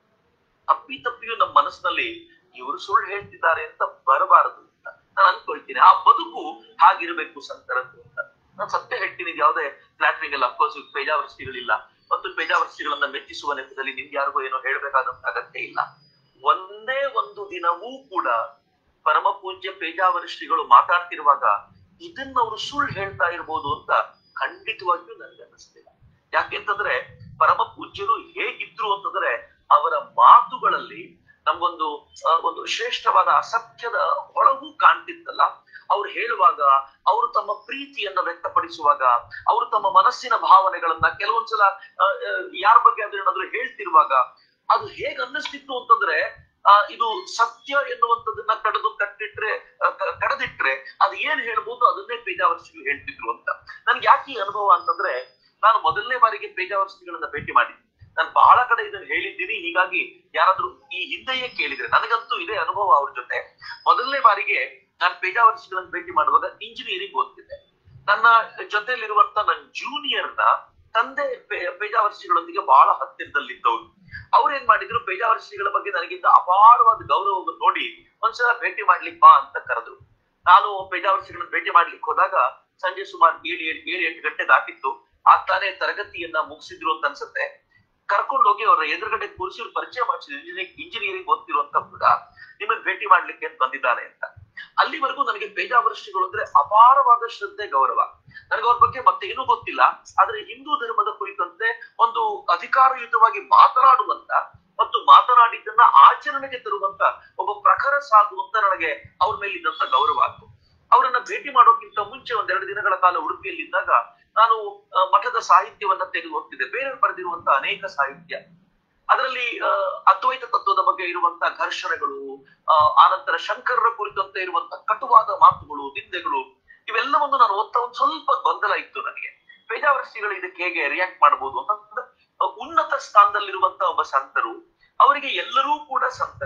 ಅಪ್ಪಿ ತಪ್ಪಿಯು ನಮ್ಮ ಮನಸ್ಸಿನಲ್ಲಿ ಇವರು ಸುಳ್ಳು ಹೇಳ್ತಿದ್ದಾರೆ ಅಂತ ಬರಬಾರದು ಅಂತ ನಾನು ಅನ್ಕೊಳ್ತೀನಿ ಆ ಬದುಕು ಹಾಗಿರ್ಬೇಕು ಸಂತರದ್ದು ಅಂತ ನಾನು ಸತ್ಯ ಹೇಳ್ತೀನಿ ಇದು ಯಾವುದೇ ಫ್ಲಾಟ್ರಿಂಗ್ ಎಲ್ಲ ಅಫ್ಕೋರ್ಸ್ ಪೇಜಾವರ್ಷಿಗಳಿಲ್ಲ ಮತ್ತು ಪೇಜಾವರ್ಷಿಗಳನ್ನ ಮೆಚ್ಚಿಸುವ ನೆಪದಲ್ಲಿ ನಿಮ್ಗೆ ಯಾರಿಗೂ ಏನೋ ಹೇಳ್ಬೇಕಾದಂತ ಅಗತ್ಯ ಇಲ್ಲ ಒಂದೇ ಒಂದು ದಿನವೂ ಕೂಡ ಪರಮ ಪೂಜ್ಯ ಪೇಜಾವರ್ಷಿಗಳು ಮಾತಾಡ್ತಿರುವಾಗ ಇದನ್ನ ಅವರು ಸುಳ್ಳು ಹೇಳ್ತಾ ಇರ್ಬೋದು ಅಂತ ಖಂಡಿತವಾಗಿಯೂ ನನ್ಗೆ ಅನಿಸ್ತಿಲ್ಲ ಯಾಕೆಂತಂದ್ರೆ ಪರಮ ಪೂಜ್ಯರು ಹೇಗಿದ್ರು ಅಂತಂದ್ರೆ ಅವರ ಮಾತುಗಳಲ್ಲಿ ನಮ್ಗೊಂದು ಆ, ಒಂದು ಶ್ರೇಷ್ಠವಾದ ಅಸತ್ಯದ ಹೊಳವು ಕಾಣ್ತಿತ್ತಲ್ಲ ಅವ್ರು ಹೇಳುವಾಗ ಅವರು ತಮ್ಮ ಪ್ರೀತಿಯನ್ನ ವ್ಯಕ್ತಪಡಿಸುವಾಗ ಅವರು ತಮ್ಮ ಮನಸ್ಸಿನ ಭಾವನೆಗಳನ್ನ ಕೆಲವೊಂದ್ಸಲ ಆ, ಆ, ಯಾರ ಬಗ್ಗೆ ಆದ್ರೂ ಏನಾದ್ರು ಹೇಳ್ತಿರುವಾಗ ಅದು ಹೇಗ್ ಅನ್ನಿಸ್ತಿತ್ತು ಅಂತಂದ್ರೆ ಆ ಇದು ಸತ್ಯ ಎನ್ನುವಂಥದ್ದನ್ನ ಕಡಿದು ಕಟ್ಟಿಟ್ರೆ ಆ, ಕ- ಕಡದಿಟ್ರೆ ಅದು ಏನ್ ಹೇಳ್ಬೋದು ಅದನ್ನೇ ಪೇಜಾವರ್ಷಿಗಳು ಹೇಳ್ತಿದ್ರು ಅಂತ ನನ್ಗೆ ಯಾಕೆ ಈ ಅನುಭವ ಅಂತಂದ್ರೆ ನಾನು ಮೊದಲನೇ ಬಾರಿಗೆ ಪೇಜಾವರ್ಷಿಗಳನ್ನ ಭೇಟಿ ಮಾಡಿದ್ದೀನಿ ನಾನು ಬಹಳ ಕಡೆ ಇದನ್ನ ಹೇಳಿದ್ದೀನಿ ಹೀಗಾಗಿ ಯಾರಾದ್ರೂ ಈ ಹಿಂದೆಯೇ ಕೇಳಿದ್ರೆ ನನಗಂತೂ ಇದೇ ಅನುಭವ ಅವ್ರ ಜೊತೆ ಮೊದಲನೇ ಬಾರಿಗೆ ನಾನು ಪೇಜಾವರ್ಷಿಗಳನ್ನ ಭೇಟಿ ಮಾಡುವಾಗ ಇಂಜಿನಿಯರಿಂಗ್ ಓದ್ತಿದ್ದೆ ನನ್ನ ಜೊತೆಲಿರುವಂತ ನನ್ನ ಜೂನಿಯರ್ನ ತಂದೆ ಪೇ- ಪೇಜಾವರ್ಷಿಗಳೊಂದಿಗೆ ಬಹಳ ಹತ್ತಿರದಲ್ಲಿದ್ದವರು ಅವ್ರು ಏನ್ ಮಾಡಿದ್ರು ಪೇಜಾವರ್ಷಿಗಳ ಬಗ್ಗೆ ನನಗಿಂತ ಅಪಾರವಾದ ಗೌರವವನ್ನು ನೋಡಿ ಒಂದ್ಸಲ ಭೇಟಿ ಮಾಡ್ಲಿಕ್ಕೆ ಬಾ ಅಂತ ಕರೆದ್ರು ನಾನು ಪೇಜಾವರ್ಷಿಗಳನ್ನ ಭೇಟಿ ಮಾಡ್ಲಿಕ್ಕೆ ಹೋದಾಗ ಸಂಜೆ ಸುಮಾರು ಏಳು ಏಳು ಏಳು ಎಂಟು ಗಂಟೆ ದಾಟಿತ್ತು ಆಗ್ತಾನೆ ತರಗತಿಯನ್ನ ಮುಗಿಸಿದ್ರು ಅಂತ ಅನ್ಸುತ್ತೆ ಕರ್ಕೊಂಡು ಹೋಗಿ ಅವರ ಎದುರುಗಡೆ ಕೂರಿಸಿ ಅವ್ರು ಪರಿಚಯ ಮಾಡಿಸಿದ್ರು ಇಂಜಿನಿಯರಿಂಗ್ ಇಂಜಿನಿಯರಿಂಗ್ ಓದ್ತಿರುವಂತ ಹುಡುಗ ನಿಮ್ಮನ್ನ ಭೇಟಿ ಮಾಡ್ಲಿಕ್ಕೆ ಅಂತ ಬಂದಿದ್ದಾನೆ ಅಂತ ಅಲ್ಲಿವರೆಗೂ ನನಗೆ ಪೇಜಾವರ್ಷಿಗಳು ಅಂದ್ರೆ ಅಪಾರವಾದ ಶ್ರದ್ಧೆ ಗೌರವ ನನಗೆ ಅವ್ರ ಬಗ್ಗೆ ಮತ್ತೆ ಏನೂ ಗೊತ್ತಿಲ್ಲ ಆದ್ರೆ ಹಿಂದೂ ಧರ್ಮದ ಕುರಿತಂತೆ ಒಂದು ಅಧಿಕಾರಯುತವಾಗಿ ಮಾತನಾಡುವಂತ ಮತ್ತು ಮಾತನಾಡಿದ್ದನ್ನ ಆಚರಣೆಗೆ ತರುವಂತ ಒಬ್ಬ ಪ್ರಖರ ಸಾಧು ಅಂತ ನನಗೆ ಅವ್ರ ಮೇಲೆ ಇದ್ದಂತ ಗೌರವ ಆಯ್ತು ಅವರನ್ನ ಭೇಟಿ ಮಾಡೋಕ್ಕಿಂತ ಮುಂಚೆ ಒಂದೆರಡು ದಿನಗಳ ಕಾಲ ಉಡುಪಿಯಲ್ಲಿದ್ದಾಗ ನಾನು ಆ, ಮಠದ ಸಾಹಿತ್ಯವನ್ನ ತೆಗೆದು ಓದ್ತಿದ್ದೆ ಬೇರೆ ಬರೆದಿರುವಂತ ಅನೇಕ ಸಾಹಿತ್ಯ ಅದರಲ್ಲಿ ಆ, ಅದ್ವೈತ ತತ್ವದ ಬಗ್ಗೆ ಇರುವಂತ ಘರ್ಷಣೆಗಳು ಆ, ಆನಂತರ ಶಂಕರರ ಕುರಿತಂತೆ ಇರುವಂತ ಕಟುವಾದ ಮಾತುಗಳು ನಿಂದೆಗಳು ಇವೆಲ್ಲವನ್ನು ನಾನು ಓದ್ತಾ ಒಂದ್ ಸ್ವಲ್ಪ ಗೊಂದಲ ಇತ್ತು ನನಗೆ ಪೇಜಾವರ್ಷಿಗಳು ಇದಕ್ಕೆ ಹೇಗೆ ರಿಯಾಕ್ಟ್ ಮಾಡಬಹುದು ಅಂತಂದ್ರೆ ಆ, ಉನ್ನತ ಸ್ಥಾನದಲ್ಲಿರುವಂತ ಒಬ್ಬ ಸಂತರು ಅವರಿಗೆ ಎಲ್ಲರೂ ಕೂಡ ಸಂತರೆ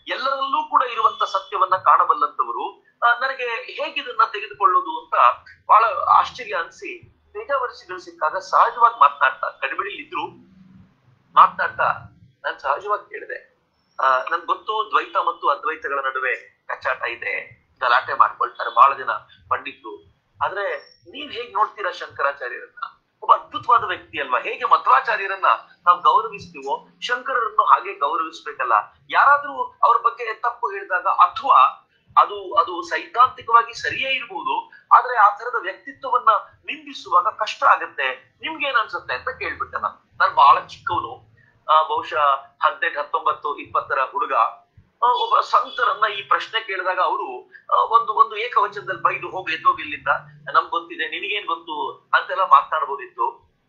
ಎಲ್ಲರಲ್ಲೂ ಕೂಡ ಇರುವಂತ ಸತ್ಯವನ್ನ ಕಾಣಬಲ್ಲಂತವರು ಆ, ನನಗೆ ಹೇಗಿದನ್ನ ತೆಗೆದುಕೊಳ್ಳೋದು ಅಂತ ಬಹಳ ಆಶ್ಚರ್ಯ ಅನ್ಸಿ ಪೇಜಾವರ್ಸಿಗಳು ಸಿಕ್ಕಾಗ ಸಹಜವಾಗಿ ಮಾತನಾಡ್ತಾ ಗಡಿಬಿಡಿಲಿ ಇದ್ರು ಮಾತನಾಡ್ತಾ ನಾನ್ ಸಹಜವಾಗಿ ಕೇಳಿದೆ ಆ ನನ್ ಗೊತ್ತು ದ್ವೈತ ಮತ್ತು ಅದ್ವೈತಗಳ ನಡುವೆ ಕಚ್ಚಾಟ ಇದೆ ಗಲಾಟೆ ಮಾಡ್ಕೊಳ್ತಾರೆ ಬಹಳ ಜನ ಪಂಡಿತರು ಆದ್ರೆ ನೀವ್ ಹೇಗ್ ನೋಡ್ತೀರಾ ಶಂಕರಾಚಾರ್ಯರನ್ನ ಒಬ್ಬ ಅದ್ಭುತವಾದ ವ್ಯಕ್ತಿ ಅಲ್ವಾ ಹೇಗೆ ಮಧ್ವಾಚಾರ್ಯರನ್ನ ನಾವು ಗೌರವಿಸ್ತೀವೋ ಶಂಕರರನ್ನು ಹಾಗೆ ಗೌರವಿಸ್ಬೇಕಲ್ಲ ಯಾರಾದ್ರೂ ಅವ್ರ ಬಗ್ಗೆ ತಪ್ಪು ಹೇಳಿದಾಗ ಅಥವಾ ಅದು ಅದು ಸೈದ್ಧಾಂತಿಕವಾಗಿ ಸರಿಯೇ ಇರ್ಬೋದು ಆದ್ರೆ ಆ ತರದ ವ್ಯಕ್ತಿತ್ವವನ್ನ ನಿಂದಿಸುವಾಗ ಕಷ್ಟ ಆಗತ್ತೆ ನಿಮ್ಗೇನ್ ಅನ್ಸುತ್ತೆ ಅಂತ ಕೇಳ್ಬಿಟ್ಟೆ ನಾನು ನಾನು ಬಹಳ ಚಿಕ್ಕವನು ಆ, ಬಹುಶಃ ಹದಿನೆಂಟು ಹತ್ತೊಂಬತ್ತು ಇಪ್ಪತ್ತರ ಹುಡುಗ ಆ, ಒಬ್ಬ ಸಂತರನ್ನ ಈ ಪ್ರಶ್ನೆ ಕೇಳಿದಾಗ ಅವರು ಒಂದು ಒಂದು ಏಕವಚನದಲ್ಲಿ ಬೈದು ಹೋಗಿ ಎದ್ದೋಗಿ ಇಲ್ಲಿಂದ ನಮ್ಗ್ ಗೊತ್ತಿದೆ ನಿನಗೇನ್ ಗೊತ್ತು ಅಂತೆಲ್ಲ ಮಾತನಾಡ್ಬೋದಿತ್ತು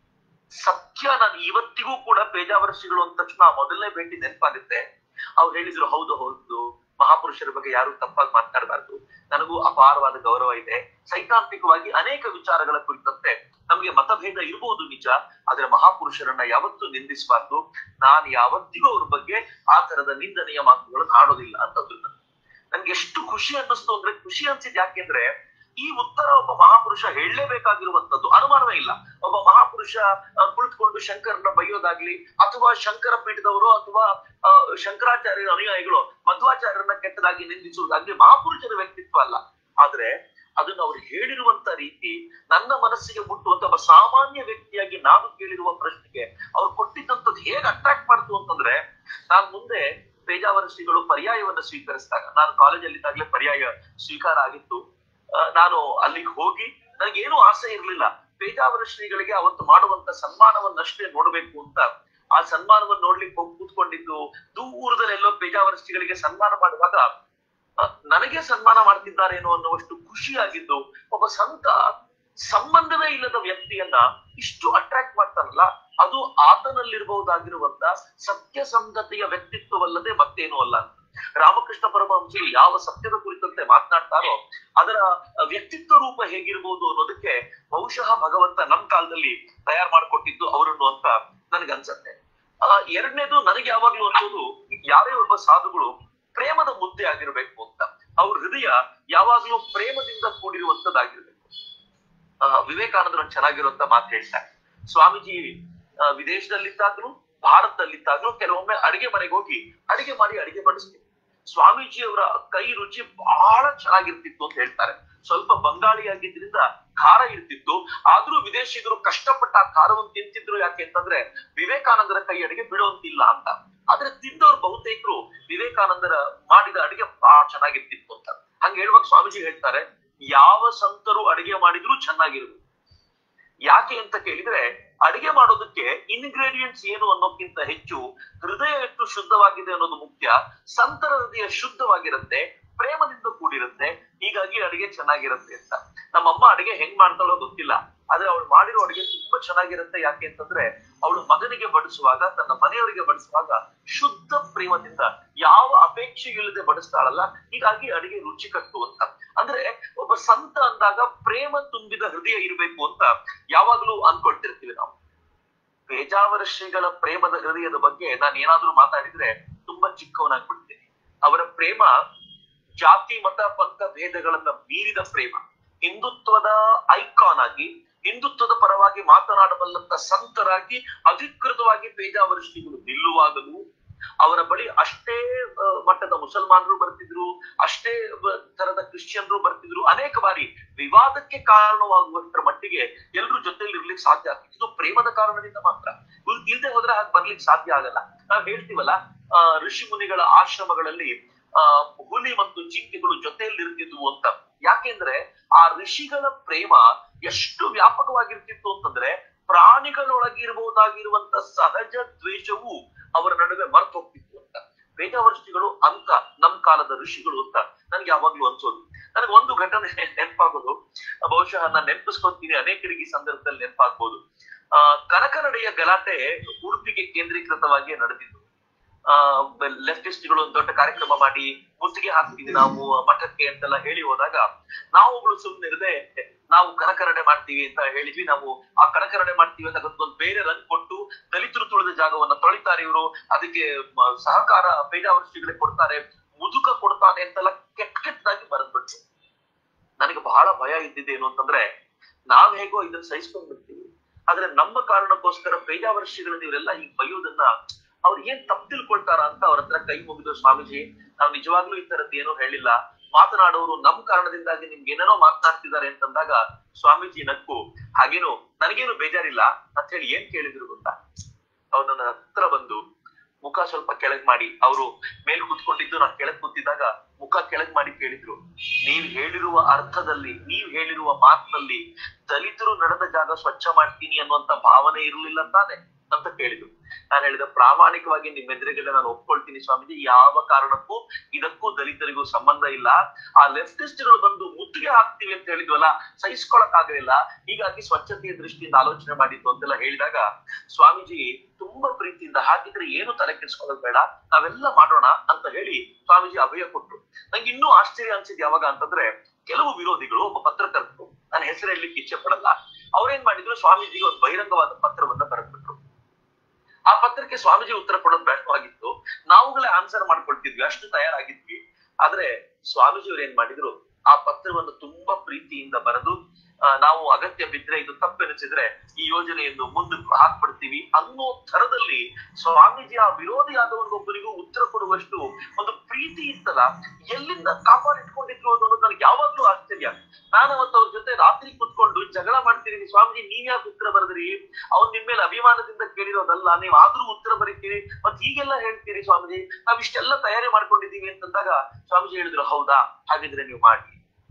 ಸತ್ಯ ನಾನು ಇವತ್ತಿಗೂ ಕೂಡ ಪೇಜಾವರ್ಷಿಗಳು ಅಂದ ತಕ್ಷಣ ಆ ಮೊದಲನೇ ಭೇಟಿ ನೆನಪಾಗುತ್ತೆ ಅವ್ರು ಹೇಳಿದ್ರು ಹೌದು ಹೌದು ಮಹಾಪುರುಷರ ಬಗ್ಗೆ ಯಾರು ತಪ್ಪಾಗಿ ಮಾತನಾಡಬಾರ್ದು ನನಗೂ ಅಪಾರವಾದ ಗೌರವ ಇದೆ ಸೈದ್ಧಾಂತಿಕವಾಗಿ ಅನೇಕ ವಿಚಾರಗಳ ಕುರಿತಂತೆ ನಮ್ಗೆ ಮತಭೇದ ಇರಬಹುದು ನಿಜ ಆದ್ರೆ ಮಹಾಪುರುಷರನ್ನ ಯಾವತ್ತೂ ನಿಂದಿಸಬಾರ್ದು ನಾನು ಯಾವತ್ತಿಗೂ ಅವ್ರ ಬಗ್ಗೆ ಆ ತರದ ನಿಂದನೆಯ ಮಾತುಗಳನ್ನು ಆಡೋದಿಲ್ಲ ಅಂತಂದ್ರು ನಾನು. ನನ್ಗೆ ಎಷ್ಟು ಖುಷಿ ಅನ್ನಿಸ್ತು ಅಂದ್ರೆ ಖುಷಿ ಅನ್ಸಿದ್ ಯಾಕೆಂದ್ರೆ ಈ ಉತ್ತರ ಒಬ್ಬ ಮಹಾಪುರುಷ ಹೇಳಲೇಬೇಕಾಗಿರುವಂತದ್ದು ಅನುಮಾನವೇ ಇಲ್ಲ ಒಬ್ಬ ಮಹಾಪುರುಷ ಆ, ಕುಳಿತುಕೊಂಡು ಶಂಕರನ್ನ ಬೈಯೋದಾಗ್ಲಿ ಅಥವಾ ಶಂಕರ ಪೀಠದವರು ಅಥವಾ ಆ, ಶಂಕರಾಚಾರ್ಯರ ಅನುಯಾಯಿಗಳು ಮಧ್ವಾಚಾರ್ಯರನ್ನ ಕೆಟ್ಟದಾಗಿ ನಿಂದಿಸುವುದಾಗ್ಲಿ ಮಹಾಪುರುಷರ ವ್ಯಕ್ತಿತ್ವ ಅಲ್ಲ ಆದ್ರೆ ಅದನ್ನ ಅವ್ರು ಹೇಳಿರುವಂತ ರೀತಿ ನನ್ನ ಮನಸ್ಸಿಗೆ ಮುಟ್ಟುವಂತ ಒಬ್ಬ ಸಾಮಾನ್ಯ ವ್ಯಕ್ತಿಯಾಗಿ ನಾನು ಕೇಳಿರುವ ಪ್ರಶ್ನೆಗೆ ಅವ್ರು ಕೊಟ್ಟಿದ್ದಂಥದ್ದು ಹೇಗೆ ಅಟ್ರಾಕ್ಟ್ ಮಾಡ್ತು ಅಂತಂದ್ರೆ ನಾನ್ ಮುಂದೆ ಪೇಜಾವರಸಿಗಳು ಪರ್ಯಾಯವನ್ನ ಸ್ವೀಕರಿಸಿದಾಗ ನಾನು ಕಾಲೇಜಲ್ಲಿ ಇದ್ದಾಗಲೇ ಪರ್ಯಾಯ ಸ್ವೀಕಾರ ಆಗಿತ್ತು ಆ, ನಾನು ಅಲ್ಲಿಗೆ ಹೋಗಿ ನನಗೇನು ಆಸೆ ಇರ್ಲಿಲ್ಲ ಪೇಜಾವರ ಶ್ರೀಗಳಿಗೆ ಅವತ್ತು ಮಾಡುವಂತ ಸನ್ಮಾನವನ್ನಷ್ಟೇ ನೋಡ್ಬೇಕು ಅಂತ ಆ ಸನ್ಮಾನವನ್ನು ನೋಡ್ಲಿಕ್ಕೆ ಹೋಗಿ ಕೂತ್ಕೊಂಡಿದ್ದು ದೂರದಲ್ಲೆಲ್ಲೋ ಪೇಜಾವರ ಶ್ರೀಗಳಿಗೆ ಸನ್ಮಾನ ಮಾಡುವಾಗ ಆ, ನನಗೆ ಸನ್ಮಾನ ಮಾಡ್ತಿದ್ದಾರೇನೋ ಅನ್ನುವಷ್ಟು ಖುಷಿಯಾಗಿದ್ದು ಒಬ್ಬ ಸಂತ ಸಂಬಂಧವೇ ಇಲ್ಲದ ವ್ಯಕ್ತಿಯನ್ನ ಇಷ್ಟು ಅಟ್ರಾಕ್ಟ್ ಮಾಡ್ತಾರಲ್ಲ ಅದು ಆತನಲ್ಲಿರಬಹುದಾಗಿರುವಂತ ಸತ್ಯಸಂಧತೆಯ ವ್ಯಕ್ತಿತ್ವವಲ್ಲದೆ ಮತ್ತೇನೂ ಅಲ್ಲ ಅಂತ ರಾಮಕೃಷ್ಣ ಪರಮಹಂಸರು ಯಾವ ಸತ್ಯದ ಕುರಿತಂತೆ ಮಾತನಾಡ್ತಾರೋ ಅದರ ವ್ಯಕ್ತಿತ್ವ ರೂಪ ಹೇಗಿರ್ಬೋದು ಅನ್ನೋದಕ್ಕೆ ಬಹುಶಃ ಭಗವಂತ ನಮ್ ಕಾಲದಲ್ಲಿ ತಯಾರು ಮಾಡಿಕೊಟ್ಟಿದ್ದು ಅವರನ್ನು ಅಂತ ನನಗನ್ಸತ್ತೆ ಆ ಎರಡನೇದು ನನಗೆ ಯಾವಾಗ್ಲೂ ಅನ್ಸೋದು ಯಾರೇ ಒಬ್ಬ ಸಾಧುಗಳು ಪ್ರೇಮದ ಮುದ್ದೆ ಆಗಿರ್ಬೇಕು ಅಂತ ಅವ್ರ ಹೃದಯ ಯಾವಾಗ್ಲೂ ಪ್ರೇಮದಿಂದ ಕೂಡಿರುವಂತದ್ದಾಗಿರ್ಬೇಕು ಆ, ವಿವೇಕಾನಂದರು ಒಂದ್ ಚೆನ್ನಾಗಿರುವಂತ ಮಾತು ಹೇಳ್ತಾರೆ ಸ್ವಾಮೀಜಿ ಆ, ವಿದೇಶದಲ್ಲಿದ್ದಾಗ್ಲೂ ಭಾರತದಲ್ಲಿದ್ದಾಗ್ಲೂ ಕೆಲವೊಮ್ಮೆ ಅಡಿಗೆ ಮನೆಗೆ ಹೋಗಿ ಅಡಿಗೆ ಮಾಡಿ ಅಡಿಗೆ ಬಡಿಸ್ತೀವಿ ಸ್ವಾಮೀಜಿಯವರ ಕೈ ರುಚಿ ಬಹಳ ಚೆನ್ನಾಗಿರ್ತಿತ್ತು ಅಂತ ಹೇಳ್ತಾರೆ ಸ್ವಲ್ಪ ಬಂಗಾಳಿ ಆಗಿದ್ರಿಂದ ಖಾರ ಇರ್ತಿತ್ತು ಆದ್ರೂ ವಿದೇಶಿಗರು ಕಷ್ಟಪಟ್ಟ ಆ ಖಾರವನ್ನು ತಿಂತಿದ್ರು ಯಾಕೆ ಅಂತಂದ್ರೆ ವಿವೇಕಾನಂದರ ಕೈ ಅಡಿಗೆ ಬಿಡುವಂತಿಲ್ಲ ಅಂತ ಆದ್ರೆ ತಿಂದವ್ರು ಬಹುತೇಕರು ವಿವೇಕಾನಂದರ ಮಾಡಿದ ಅಡಿಗೆ ಬಹಳ ಚೆನ್ನಾಗಿರ್ತಿತ್ತು ಅಂತ ಹಂಗ ಹೇಳುವಾಗ ಸ್ವಾಮೀಜಿ ಹೇಳ್ತಾರೆ ಯಾವ ಸಂತರು ಅಡಿಗೆ ಮಾಡಿದ್ರು ಚೆನ್ನಾಗಿರುವುದು ಯಾಕೆ ಅಂತ ಕೇಳಿದ್ರೆ ಅಡಿಗೆ ಮಾಡೋದಕ್ಕೆ ಇನ್ಗ್ರೇಡಿಯೆಂಟ್ಸ್ ಏನು ಅನ್ನೋಕ್ಕಿಂತ ಹೆಚ್ಚು ಹೃದಯ ಎಷ್ಟು ಶುದ್ಧವಾಗಿದೆ ಅನ್ನೋದು ಮುಖ್ಯ ಸಂತರ ಹೃದಯ ಶುದ್ಧವಾಗಿರುತ್ತೆ ಪ್ರೇಮದಿಂದ ಕೂಡಿರುತ್ತೆ ಹೀಗಾಗಿ ಅಡಿಗೆ ಚೆನ್ನಾಗಿರುತ್ತೆ ಅಂತ ನಮ್ಮಮ್ಮ ಅಡಿಗೆ ಹೆಂಗ್ ಮಾಡ್ತಾಳೋ ಗೊತ್ತಿಲ್ಲ ಆದ್ರೆ ಅವಳು ಮಾಡಿರೋ ಅಡಿಗೆ ತುಂಬಾ ಚೆನ್ನಾಗಿರುತ್ತೆ ಯಾಕೆ ಅಂತಂದ್ರೆ ಅವಳು ಮಗನಿಗೆ ಬಡಿಸುವಾಗ ತನ್ನ ಮನೆಯವರಿಗೆ ಬಡಿಸುವಾಗ ಶುದ್ಧ ಪ್ರೇಮದಿಂದ ಯಾವ ಅಪೇಕ್ಷೆ ಇಲ್ಲದೆ ಬಡಿಸ್ತಾಳಲ್ಲ ಹೀಗಾಗಿ ಅಡಿಗೆ ರುಚಿ ಕಟ್ಟುವಂತ ಅಂದ್ರೆ ಒಬ್ಬ ಸಂತ ಅಂದಾಗ ಪ್ರೇಮ ತುಂಬಿದ ಹೃದಯ ಇರಬೇಕು ಅಂತ ಯಾವಾಗ್ಲೂ ಅನ್ಕೊಳ್ತಿರ್ತೀವಿ ನಾವು ಪೇಜಾವರ ಶ್ರೀಗಳ ಪ್ರೇಮದ ಹೃದಯದ ಬಗ್ಗೆ ನಾನು ಏನಾದ್ರೂ ಮಾತಾಡಿದ್ರೆ ತುಂಬಾ ಚಿಕ್ಕವನಾಗ್ಬಿಡ್ತೀನಿ ಅವರ ಪ್ರೇಮ ಜಾತಿ ಮತ ಪಂಥ ಭೇದಗಳನ್ನ ಮೀರಿದ ಪ್ರೇಮ ಹಿಂದುತ್ವದ ಐಕಾನ್ ಆಗಿ ಹಿಂದುತ್ವದ ಪರವಾಗಿ ಮಾತನಾಡಬಲ್ಲಂತ ಸಂತರಾಗಿ ಅಧಿಕೃತವಾಗಿ ಪೇಜಾವರ ಶ್ರೀಗಳು ನಿಲ್ಲುವಾಗಲೂ ಅವರ ಬಳಿ ಅಷ್ಟೇ ಆ, ಮಟ್ಟದ ಮುಸಲ್ಮಾನರು ಬರ್ತಿದ್ರು ಅಷ್ಟೇ ಬ- ತರದ ಕ್ರಿಶ್ಚಿಯನ್ರು ಬರ್ತಿದ್ರು ಅನೇಕ ಬಾರಿ ವಿವಾದಕ್ಕೆ ಕಾರಣವಾಗುವಷ್ಟರ ಮಟ್ಟಿಗೆ ಎಲ್ರೂ ಜೊತೆಲಿ ಇರ್ಲಿಕ್ಕೆ ಸಾಧ್ಯ ಆಗ್ತಿತ್ತು ಇದು ಪ್ರೇಮದ ಕಾರಣದಿಂದ ಮಾತ್ರ ಇಲ್- ಇಲ್ದೆ ಹೋದ್ರೆ ಹಾಗೆ ಬರ್ಲಿಕ್ಕೆ ಸಾಧ್ಯ ಆಗಲ್ಲ ನಾವ್ ಹೇಳ್ತೀವಲ್ಲ ಆ, ಋಷಿ ಮುನಿಗಳ ಆಶ್ರಮಗಳಲ್ಲಿ ಆ ಹುಲಿ ಮತ್ತು ಜಿಂಕೆಗಳು ಜೊತೆಯಲ್ಲಿ ಇರ್ತಿದ್ವು ಅಂತ ಯಾಕೆಂದ್ರೆ ಆ ಋಷಿಗಳ ಪ್ರೇಮ ಎಷ್ಟು ವ್ಯಾಪಕವಾಗಿರ್ತಿತ್ತು ಅಂತಂದ್ರೆ ಪ್ರಾಣಿಗಳೊಳಗಿರಬಹುದಾಗಿರುವಂತ ಸಹಜ ದ್ವೇಷವು ಅವರ ನಡುವೆ ಮರೆತು ಹೋಗ್ತಿತ್ತು ಅಂತ ವೇದವರ್ಷಿಗಳು ಅಂತ ನಮ್ ಕಾಲದ ಋಷಿಗಳು ಅಂತ ನನ್ಗೆ ಯಾವಾಗ್ಲೂ ಅನ್ಸೋದು ನನಗೆ ಒಂದು ಘಟನೆ ನೆನಪಾಗೋದು ಬಹುಶಃ ನಾನು ನೆನಪಿಸ್ಕೊತೀನಿ ಅನೇಕರಿಗೆ ಈ ಸಂದರ್ಭದಲ್ಲಿ ನೆನಪಾಗ್ಬೋದು ಆ ಕನಕನಡೆಯ ಗಲಾಟೆ ಉಡುಪಿಗೆ ಕೇಂದ್ರೀಕೃತವಾಗಿ ನಡೆದಿದ್ದು ಆ ಲೆಫ್ಟಿಸ್ಟ್ಗಳು ಒಂದು ದೊಡ್ಡ ಕಾರ್ಯಕ್ರಮ ಮಾಡಿ ಮುತ್ತಿಗೆ ಹಾಕ್ತೀವಿ ನಾವು ಮಠಕ್ಕೆ ಅಂತೆಲ್ಲ ಹೇಳಿ ಹೋದಾಗ ನಾವುಗಳು ಸುಮ್ಮನಿರದೆ ನಾವು ಕನಕರಡೆ ಮಾಡ್ತೀವಿ ಅಂತ ಹೇಳಿದ್ವಿ ನಾವು ಆ ಕನಕರಡೆ ಮಾಡ್ತೀವಿ ಅಂತ ಒಂದು ಬೇರೆ ರಂಗ್ ಕೊಟ್ಟು ದಲಿತರು ತುಳಿದ ಜಾಗವನ್ನ ತೊಳಿತಾರೆ ಇವರು ಅದಕ್ಕೆ ಮ- ಸಹಕಾರ ಪೇಜಾವರ್ಷಿಗಳೇ ಕೊಡ್ತಾರೆ ಮುದುಕ ಕೊಡ್ತಾನೆ ಅಂತೆಲ್ಲ ಕೆಟ್ಟ ಕೆಟ್ಟದಾಗಿ ಬರೆದ್ಬಿಟ್ರು ನನಗೆ ಬಹಳ ಭಯ ಇದ್ದಿದ್ದು ಏನು ಅಂತಂದ್ರೆ ನಾವ್ ಹೇಗೋ ಇದನ್ನ ಸಹಿಸ್ಕೊಂಡ್ ಬಿಡ್ತೀವಿ ಆದ್ರೆ ನಮ್ಮ ಕಾರಣಕ್ಕೋಸ್ಕರ ಪೇಜಾವರ್ಷಿಗಳನ್ನ ಇವರೆಲ್ಲ ಹೀಗ್ ಬೈಯೋದನ್ನ ಅವ್ರು ಏನ್ ತಪ್ಪು ತಿಳ್ಕೊಳ್ತಾರ ಅಂತ ಅವ್ರ ಹತ್ರ ಕೈ ಮುಗಿದು ಸ್ವಾಮೀಜಿ ನಾವು ನಿಜವಾಗ್ಲೂ ಈ ತರದ್ ಏನೂ ಹೇಳಿಲ್ಲ ಮಾತನಾಡೋರು ನಮ್ ಕಾರಣದಿಂದಾಗಿ ನಿಮ್ಗೆ ಏನೇನೋ ಮಾತನಾಡ್ತಿದ್ದಾರೆ ಅಂತಂದಾಗ ಸ್ವಾಮೀಜಿ ನಕ್ಕು ಹಾಗೇನು ನನಗೇನು ಬೇಜಾರಿಲ್ಲ ಅಂತ ಹೇಳಿ ಏನ್ ಕೇಳಿದ್ರು ಗೊತ್ತಾ ಅವ್ರು ನನ್ನ ಹತ್ರ ಬಂದು ಮುಖ ಸ್ವಲ್ಪ ಕೆಳಗ್ ಮಾಡಿ ಅವರು ಮೇಲ್ ಕೂತ್ಕೊಂಡಿದ್ದು ನಾನು ಕೆಳಗ್ ಕೂತಿದ್ದಾಗ ಮುಖ ಕೆಳಗ್ ಮಾಡಿ ಕೇಳಿದ್ರು ನೀವ್ ಹೇಳಿರುವ ಅರ್ಥದಲ್ಲಿ ನೀವ್ ಹೇಳಿರುವ ಮಾತಿನಲ್ಲಿ ದಲಿತರು ನಡೆದ ಜಾಗ ಸ್ವಚ್ಛ ಮಾಡ್ತೀನಿ ಅನ್ನುವಂತ ಭಾವನೆ ಇರಲಿಲ್ಲ ತಾನೆ ಅಂತ ಕೇಳಿದ್ರು ನಾನು ಹೇಳಿದ ಪ್ರಾಮಾಣಿಕವಾಗಿ ನಿಮ್ ಎದುರುಗಡೆ ನಾನು ಒಪ್ಕೊಳ್ತೀನಿ ಸ್ವಾಮೀಜಿ ಯಾವ ಕಾರಣಕ್ಕೂ ಇದಕ್ಕೂ ದಲಿತರಿಗೂ ಸಂಬಂಧ ಇಲ್ಲ ಆ ಲೆಫ್ಟಿಸ್ಟ್ಗಳು ಬಂದು ಮುತ್ತಿಗೆ ಹಾಕ್ತಿವಿ ಅಂತ ಹೇಳಿದ್ವಲ್ಲ ಸಹಿಸ್ಕೊಳಕ್ ಆಗಲಿಲ್ಲ ಹೀಗಾಗಿ ಸ್ವಚ್ಛತೆಯ ದೃಷ್ಟಿಯಿಂದ ಆಲೋಚನೆ ಮಾಡಿದ್ದು ಅಂತೆಲ್ಲ ಹೇಳಿದಾಗ ಸ್ವಾಮೀಜಿ ತುಂಬಾ ಪ್ರೀತಿಯಿಂದ ಹಾಗಿದ್ರೆ ಏನು ತಲೆ ಕೆಡಿಸ್ಕೊಳ್ಳೋದು ಬೇಡ ನಾವೆಲ್ಲ ಮಾಡೋಣ ಅಂತ ಹೇಳಿ ಸ್ವಾಮೀಜಿ ಅಭಯ ಕೊಟ್ರು ನಂಗೆ ಇನ್ನೂ ಆಶ್ಚರ್ಯ ಅನ್ಸಿದ್ ಯಾವಾಗ ಅಂತಂದ್ರೆ ಕೆಲವು ವಿರೋಧಿಗಳು ಒಬ್ಬ ಪತ್ರಕರ್ತರು ನನ್ನ ಹೆಸರು ಹೇಳಲಿಕ್ಕೆ ಇಚ್ಛೆ ಪಡಲ್ಲ ಅವ್ರೇನ್ ಮಾಡಿದ್ರು ಸ್ವಾಮೀಜಿಗೆ ಒಂದು ಬಹಿರಂಗವಾದ ಪತ್ರವನ್ನ ಬರೆದ್ಬಿಟ್ರು ಆ ಪತ್ರಕ್ಕೆ ಸ್ವಾಮೀಜಿ ಉತ್ತರ ಕೊಡೋದು ಬೇಡವಾಗಿತ್ತು ನಾವುಗಳೇ ಆನ್ಸರ್ ಮಾಡ್ಕೊಳ್ತಿದ್ವಿ ಅಷ್ಟು ತಯಾರಾಗಿದ್ವಿ ಆದ್ರೆ ಸ್ವಾಮೀಜಿ ಅವ್ರು ಏನ್ ಮಾಡಿದ್ರು ಆ ಪತ್ರವನ್ನು ತುಂಬಾ ಪ್ರೀತಿಯಿಂದ ಬರೆದು ಆ, ನಾವು ಅಗತ್ಯ ಬಿದ್ರೆ ಇದು ತಪ್ಪೆನಿಸಿದ್ರೆ ಈ ಯೋಜನೆಯನ್ನು ಮುಂದಕ್ಕೆ ಹಾಕ್ಬಿಡ್ತೀವಿ ಅನ್ನೋ ತರದಲ್ಲಿ ಸ್ವಾಮೀಜಿ ಆ ವಿರೋಧಿ ಆದವನಿಗೊಬ್ಬರಿಗೂ ಉತ್ತರ ಕೊಡುವಷ್ಟು ಒಂದು ಪ್ರೀತಿ ಇತ್ತಲ್ಲ ಎಲ್ಲಿಂದ ಕಾಪಾಡಿಟ್ಕೊಂಡಿದ್ರು ಅನ್ನೋದು ನನಗೆ ಯಾವಾಗ್ಲೂ ಆಶ್ಚರ್ಯ ನಾನು ಅವತ್ತು ಅವ್ರ ಜೊತೆ ರಾತ್ರಿ ಕುತ್ಕೊಂಡು ಜಗಳ ಮಾಡ್ತಿದೀನಿ ಸ್ವಾಮೀಜಿ ನೀವ್ ಯಾಕೆ ಉತ್ತರ ಬರೆದ್ರಿ ಅವ್ನ್ ನಿಮ್ ಮೇಲೆ ಅಭಿಮಾನದಿಂದ ಕೇಳಿರೋದಲ್ಲ ನೀವ್ ಆದ್ರೂ ಉತ್ತರ ಬರೀತೀರಿ ಮತ್ ಹೀಗೆಲ್ಲ ಹೇಳ್ತೀರಿ ಸ್ವಾಮೀಜಿ ನಾವ್ ಇಷ್ಟೆಲ್ಲ ತಯಾರಿ ಮಾಡ್ಕೊಂಡಿದೀವಿ ಅಂತಂದಾಗ ಸ್ವಾಮೀಜಿ ಹೇಳಿದ್ರು ಹೌದಾ ಹಾಗಿದ್ರೆ ನೀವು ಮಾಡಿ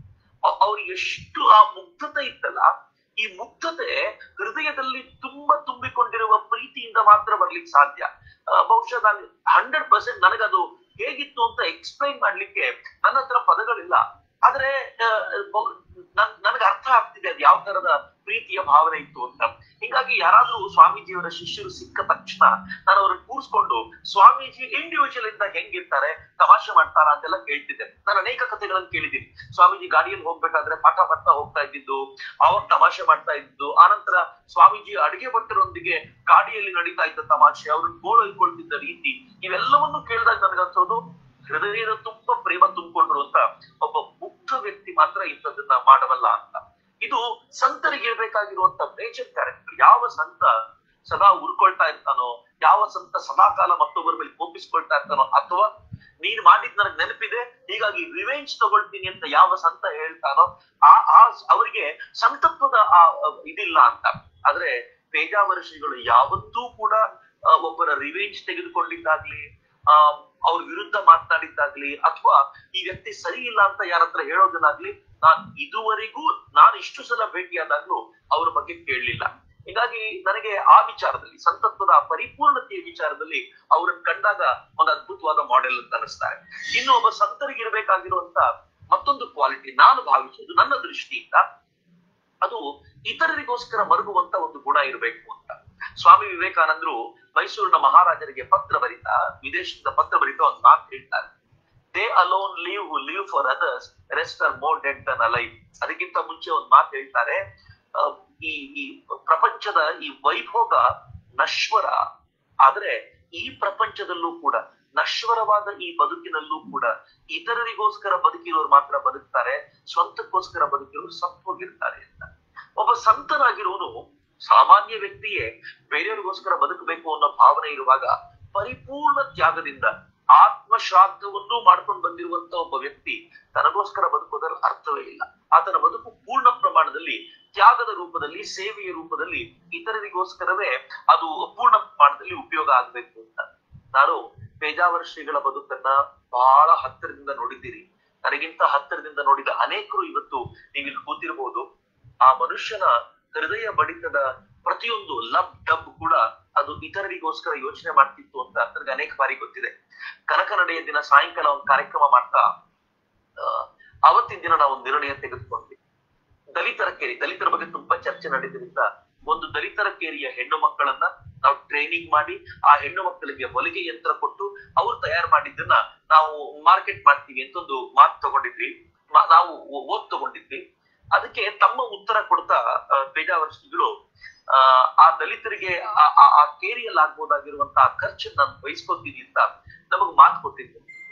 ಅ- ಅವ್ರಿಗೆ ಎಷ್ಟು ಆ ಮುಗ್ಧತೆ ಇತ್ತಲ್ಲ ಈ ಮುಗ್ಧತೆ ಹೃದಯದಲ್ಲಿ ತುಂಬಾ ತುಂಬಿಕೊಂಡಿರುವ ಪ್ರೀತಿಯಿಂದ ಮಾತ್ರ ಬರ್ಲಿಕ್ಕೆ ಸಾಧ್ಯ ಆ, ಬಹುಶಃ ನಾನು ಹಂಡ್ರೆಡ್ ಪರ್ಸೆಂಟ್ ನನಗದು ಹೇಗಿತ್ತು ಅಂತ ಎಕ್ಸ್ಪ್ಲೈನ್ ಮಾಡ್ಲಿಕ್ಕೆ ನನ್ನ ಹತ್ರ ಪದಗಳಿಲ್ಲ ಆದ್ರೆ ಆ, ಬಹು- ನನ್- ನನಗೆ ಅರ್ಥ ಆಗ್ತಿದೆ ಅದು ಯಾವ ತರದ ಪ್ರೀತಿಯ ಭಾವನೆ ಇತ್ತು ಅಂತ ಹಿಂಗಾಗಿ ಯಾರಾದ್ರೂ ಸ್ವಾಮೀಜಿಯವರ ಶಿಷ್ಯರು ಸಿಕ್ಕ ತಕ್ಷಣ ನಾನು ಅವ್ರನ್ನ ಕೂರಿಸ್ಕೊಂಡು ಸ್ವಾಮೀಜಿ ಇಂಡಿವಿಜುವಲ್ ಇಂದ ಹೆಂಗಿರ್ತಾರೆ ತಮಾಷೆ ಮಾಡ್ತಾರ ಅಂತೆಲ್ಲ ಕೇಳ್ತಿದ್ದೆ ನಾನು ಅನೇಕ ಕಥೆಗಳನ್ನು ಕೇಳಿದ್ದೀನಿ ಸ್ವಾಮೀಜಿ ಗಾಡಿಯಲ್ಲಿ ಹೋಗ್ಬೇಕಾದ್ರೆ ಪಾಠ ಮಾಡ್ತಾ ಹೋಗ್ತಾ ಇದ್ದಿದ್ದು ಅವಾಗ ತಮಾಷೆ ಮಾಡ್ತಾ ಇದ್ದು ಆನಂತರ ಸ್ವಾಮೀಜಿ ಅಡಿಗೆ ಭಟ್ಟರೊಂದಿಗೆ ಗಾಡಿಯಲ್ಲಿ ನಡೀತಾ ಇದ್ದ ತಮಾಷೆ ಅವ್ರನ್ನ ಗೋಳೈಕೊಳ್ತಿದ್ದ ರೀತಿ ಇವೆಲ್ಲವನ್ನು ಕೇಳಿದಾಗ ನನಗನ್ಸೋದು ಹೃದಯದ ತುಂಬ ಪ್ರೇಮ ತುಂಬಿಕೊಂಡ್ರು ಅಂತ ಒಬ್ಬ ಮುಗ್ಧ ವ್ಯಕ್ತಿ ಮಾತ್ರ ಇಂಥದನ್ನ ಮಾಡಬಲ್ಲ ಅಂತ ಇದು ಸಂತರಿಗೆ ಇರ್ಬೇಕಾಗಿರುವಂತ ಮೇಜರ್ ಕ್ಯಾರೆಕ್ಟರ್ ಯಾವ ಸಂತ ಸದಾ ಉರ್ಕೊಳ್ತಾ ಇರ್ತಾನೋ ಯಾವ ಸಂತ ಸದಾಕಾಲ ಮತ್ತೊಬ್ಬರ ಮೇಲೆ ಕೋಪಿಸ್ಕೊಳ್ತಾ ಇರ್ತಾನೋ ಅಥವಾ ನೀನ್ ಮಾಡಿದ್ ನನಗೆ ನೆನಪಿದೆ ಹೀಗಾಗಿ ರಿವೆಂಜ್ ತಗೊಳ್ತೀನಿ ಅಂತ ಯಾವ ಸಂತ ಹೇಳ್ತಾನೋ ಆ ಆ ಅವರಿಗೆ ಸಂತತ್ವದ ಆ ಆ ಇದಿಲ್ಲ ಅಂತ ಆದ್ರೆ ಪೇಜಾವರ್ಷಿಗಳು ಯಾವತ್ತೂ ಕೂಡ ಆ, ಒಬ್ಬರ ರಿವೆಂಜ್ ತೆಗೆದುಕೊಂಡಿದ್ದಾಗ್ಲಿ ಆ ಅವ್ರ ವಿರುದ್ಧ ಮಾತನಾಡಿದ್ದಾಗ್ಲಿ ಅಥವಾ ಈ ವ್ಯಕ್ತಿ ಸರಿ ಇಲ್ಲ ಅಂತ ಯಾರ ಹತ್ರ ಹೇಳೋದನ್ನಾಗ್ಲಿ ನಾನ್ ಇದುವರೆಗೂ ನಾನು ಇಷ್ಟು ಸಲ ಭೇಟಿಯಾದಾಗ್ಲೂ ಅವ್ರ ಬಗ್ಗೆ ಕೇಳಲಿಲ್ಲ ಹೀಗಾಗಿ ನನಗೆ ಆ ವಿಚಾರದಲ್ಲಿ ಸಂತತ್ವದ ಆ ಪರಿಪೂರ್ಣತೆಯ ವಿಚಾರದಲ್ಲಿ ಅವ್ರನ್ನ ಕಂಡಾಗ ಒಂದು ಅದ್ಭುತವಾದ ಮಾಡೆಲ್ ಅಂತ ಅನಿಸ್ತಾರೆ ಇನ್ನು ಒಬ್ಬ ಸಂತರಿಗೆ ಇರಬೇಕಾಗಿರುವಂತ ಮತ್ತೊಂದು ಕ್ವಾಲಿಟಿ ನಾನು ಭಾವಿಸುವುದು ನನ್ನ ದೃಷ್ಟಿಯಿಂದ ಅದು ಇತರರಿಗೋಸ್ಕರ ಮರುಗುವಂತ ಒಂದು ಗುಣ ಇರಬೇಕು ಅಂತ ಸ್ವಾಮಿ ವಿವೇಕಾನಂದರು ಮೈಸೂರಿನ ಮಹಾರಾಜರಿಗೆ ಪತ್ರ ಬರಿತಾ ವಿದೇಶದಿಂದ ಪತ್ರ ಬರಿತಾ ಒಂದು ಮಾತು ಹೇಳ್ತಾರೆ they alone live who live for others rest are more dead than alive ಅದಕ್ಕಿಂತ ಮುಂಚೆ ಒಂದು ಮಾತು ಹೇಳ್ತಾರೆ ಆ, ಈ ಈ ಪ್ರಪಂಚದ ಈ ವೈಭೋಗ ನಶ್ವರ ಆದ್ರೆ ಈ ಪ್ರಪಂಚದಲ್ಲೂ ಕೂಡ ನಶ್ವರವಾದ ಈ ಬದುಕಿನಲ್ಲೂ ಕೂಡ ಇತರರಿಗೋಸ್ಕರ ಬದುಕಿರೋರು ಮಾತ್ರ ಬದುಕ್ತಾರೆ ಸ್ವಂತಕ್ಕೋಸ್ಕರ ಬದುಕಿರೋರು ಸತ್ತು ಹೋಗಿರ್ತಾರೆ ಅಂತ ಒಬ್ಬ ಸಂತನಾಗಿರೋನು ಸಾಮಾನ್ಯ ವ್ಯಕ್ತಿಯೇ ಬೇರೆಯವರಿಗೋಸ್ಕರ ಬದುಕಬೇಕು ಅನ್ನೋ ಭಾವನೆ ಇರುವಾಗ ಪರಿಪೂರ್ಣ ತ್ಯಾಗದಿಂದ ಆತ್ಮಶ್ರಾದ್ದವನ್ನು ಮಾಡ್ಕೊಂಡು ಬಂದಿರುವಂತ ಒಬ್ಬ ವ್ಯಕ್ತಿ ತನಗೋಸ್ಕರ ಬದುಕೋದರ ಅರ್ಥವೇ ಇಲ್ಲ ಆತನ ಬದುಕು ಪೂರ್ಣ ಪ್ರಮಾಣದಲ್ಲಿ ತ್ಯಾಗದ ರೂಪದಲ್ಲಿ ಸೇವೆಯ ರೂಪದಲ್ಲಿ ಇತರರಿಗೋಸ್ಕರವೇ ಅದು ಪೂರ್ಣ ಪ್ರಮಾಣದಲ್ಲಿ ಉಪಯೋಗ ಆಗ್ಬೇಕು ಅಂತ ನಾನು ಪೇಜಾವರ ಶ್ರೀಗಳ ಬದುಕನ್ನ ಬಹಳ ಹತ್ತಿರದಿಂದ ನೋಡಿದ್ದೀರಿ ನನಗಿಂತ ಹತ್ತಿರದಿಂದ ನೋಡಿದ ಅನೇಕರು ಇವತ್ತು ನೀವಿಲ್ಲಿ ಕೂತಿರ್ಬೋದು ಆ ಮನುಷ್ಯನ ಹೃದಯ ಬಡಿತದ ಪ್ರತಿಯೊಂದು ಲಬ್ ಡಬ್ ಕೂಡ ಅದು ಇತರರಿಗೋಸ್ಕರ ಯೋಚನೆ ಮಾಡ್ತಿತ್ತು ಅಂತ ನನಗೆ ಅನೇಕ ಬಾರಿ ಗೊತ್ತಿದೆ ಕನಕನಡೆಯ ದಿನ ಸಾಯಂಕಾಲ ಒಂದು ಕಾರ್ಯಕ್ರಮ ಮಾಡ್ತಾ ಆ, ಅವತ್ತಿನ ದಿನ ನಾವು ಒಂದು ನಿರ್ಣಯ ತೆಗೆದುಕೊಂಡ್ವಿ ದಲಿತರ ಕೇರಿ ದಲಿತರ ಬಗ್ಗೆ ತುಂಬಾ ಚರ್ಚೆ ನಡೆದ್ರಿಂದ ಒಂದು ದಲಿತರ ಕೇರಿಯ ಹೆಣ್ಣು ಮಕ್ಕಳನ್ನ ನಾವು ಟ್ರೈನಿಂಗ್ ಮಾಡಿ ಆ ಹೆಣ್ಣು ಮಕ್ಕಳಿಗೆ ಹೊಲಿಗೆ ಯಂತ್ರ ಕೊಟ್ಟು ಅವ್ರು ತಯಾರು ಮಾಡಿದ್ದನ್ನ ನಾವು ಮಾರ್ಕೆಟ್ ಮಾಡ್ತೀವಿ ಅಂತ ಒಂದು ಮಾತು ತಗೊಂಡಿದ್ವಿ ಮ- ನಾವು ಓ- ಓದ್ ತಗೊಂಡಿದ್ವಿ ಅದಕ್ಕೆ ತಮ್ಮ ಉತ್ತರ ಕೊಡ್ತಾ ಆ, ಪೇಜಾವರ್ಷಿಗಳು ಆ ಆ ದಲಿತರಿಗೆ ಆ- ಆ- ಆ ಕೇರಿಯಲ್ಲಿ ಆಗ್ಬೋದಾಗಿರುವಂತಹ ಖರ್ಚನ್ನ ನಾನು ವಹಿಸ್ಕೊತೀನಿ ಅಂತ ನಮಗ್ ಮಾತು ಕೊಟ್ಟಿದ್ರು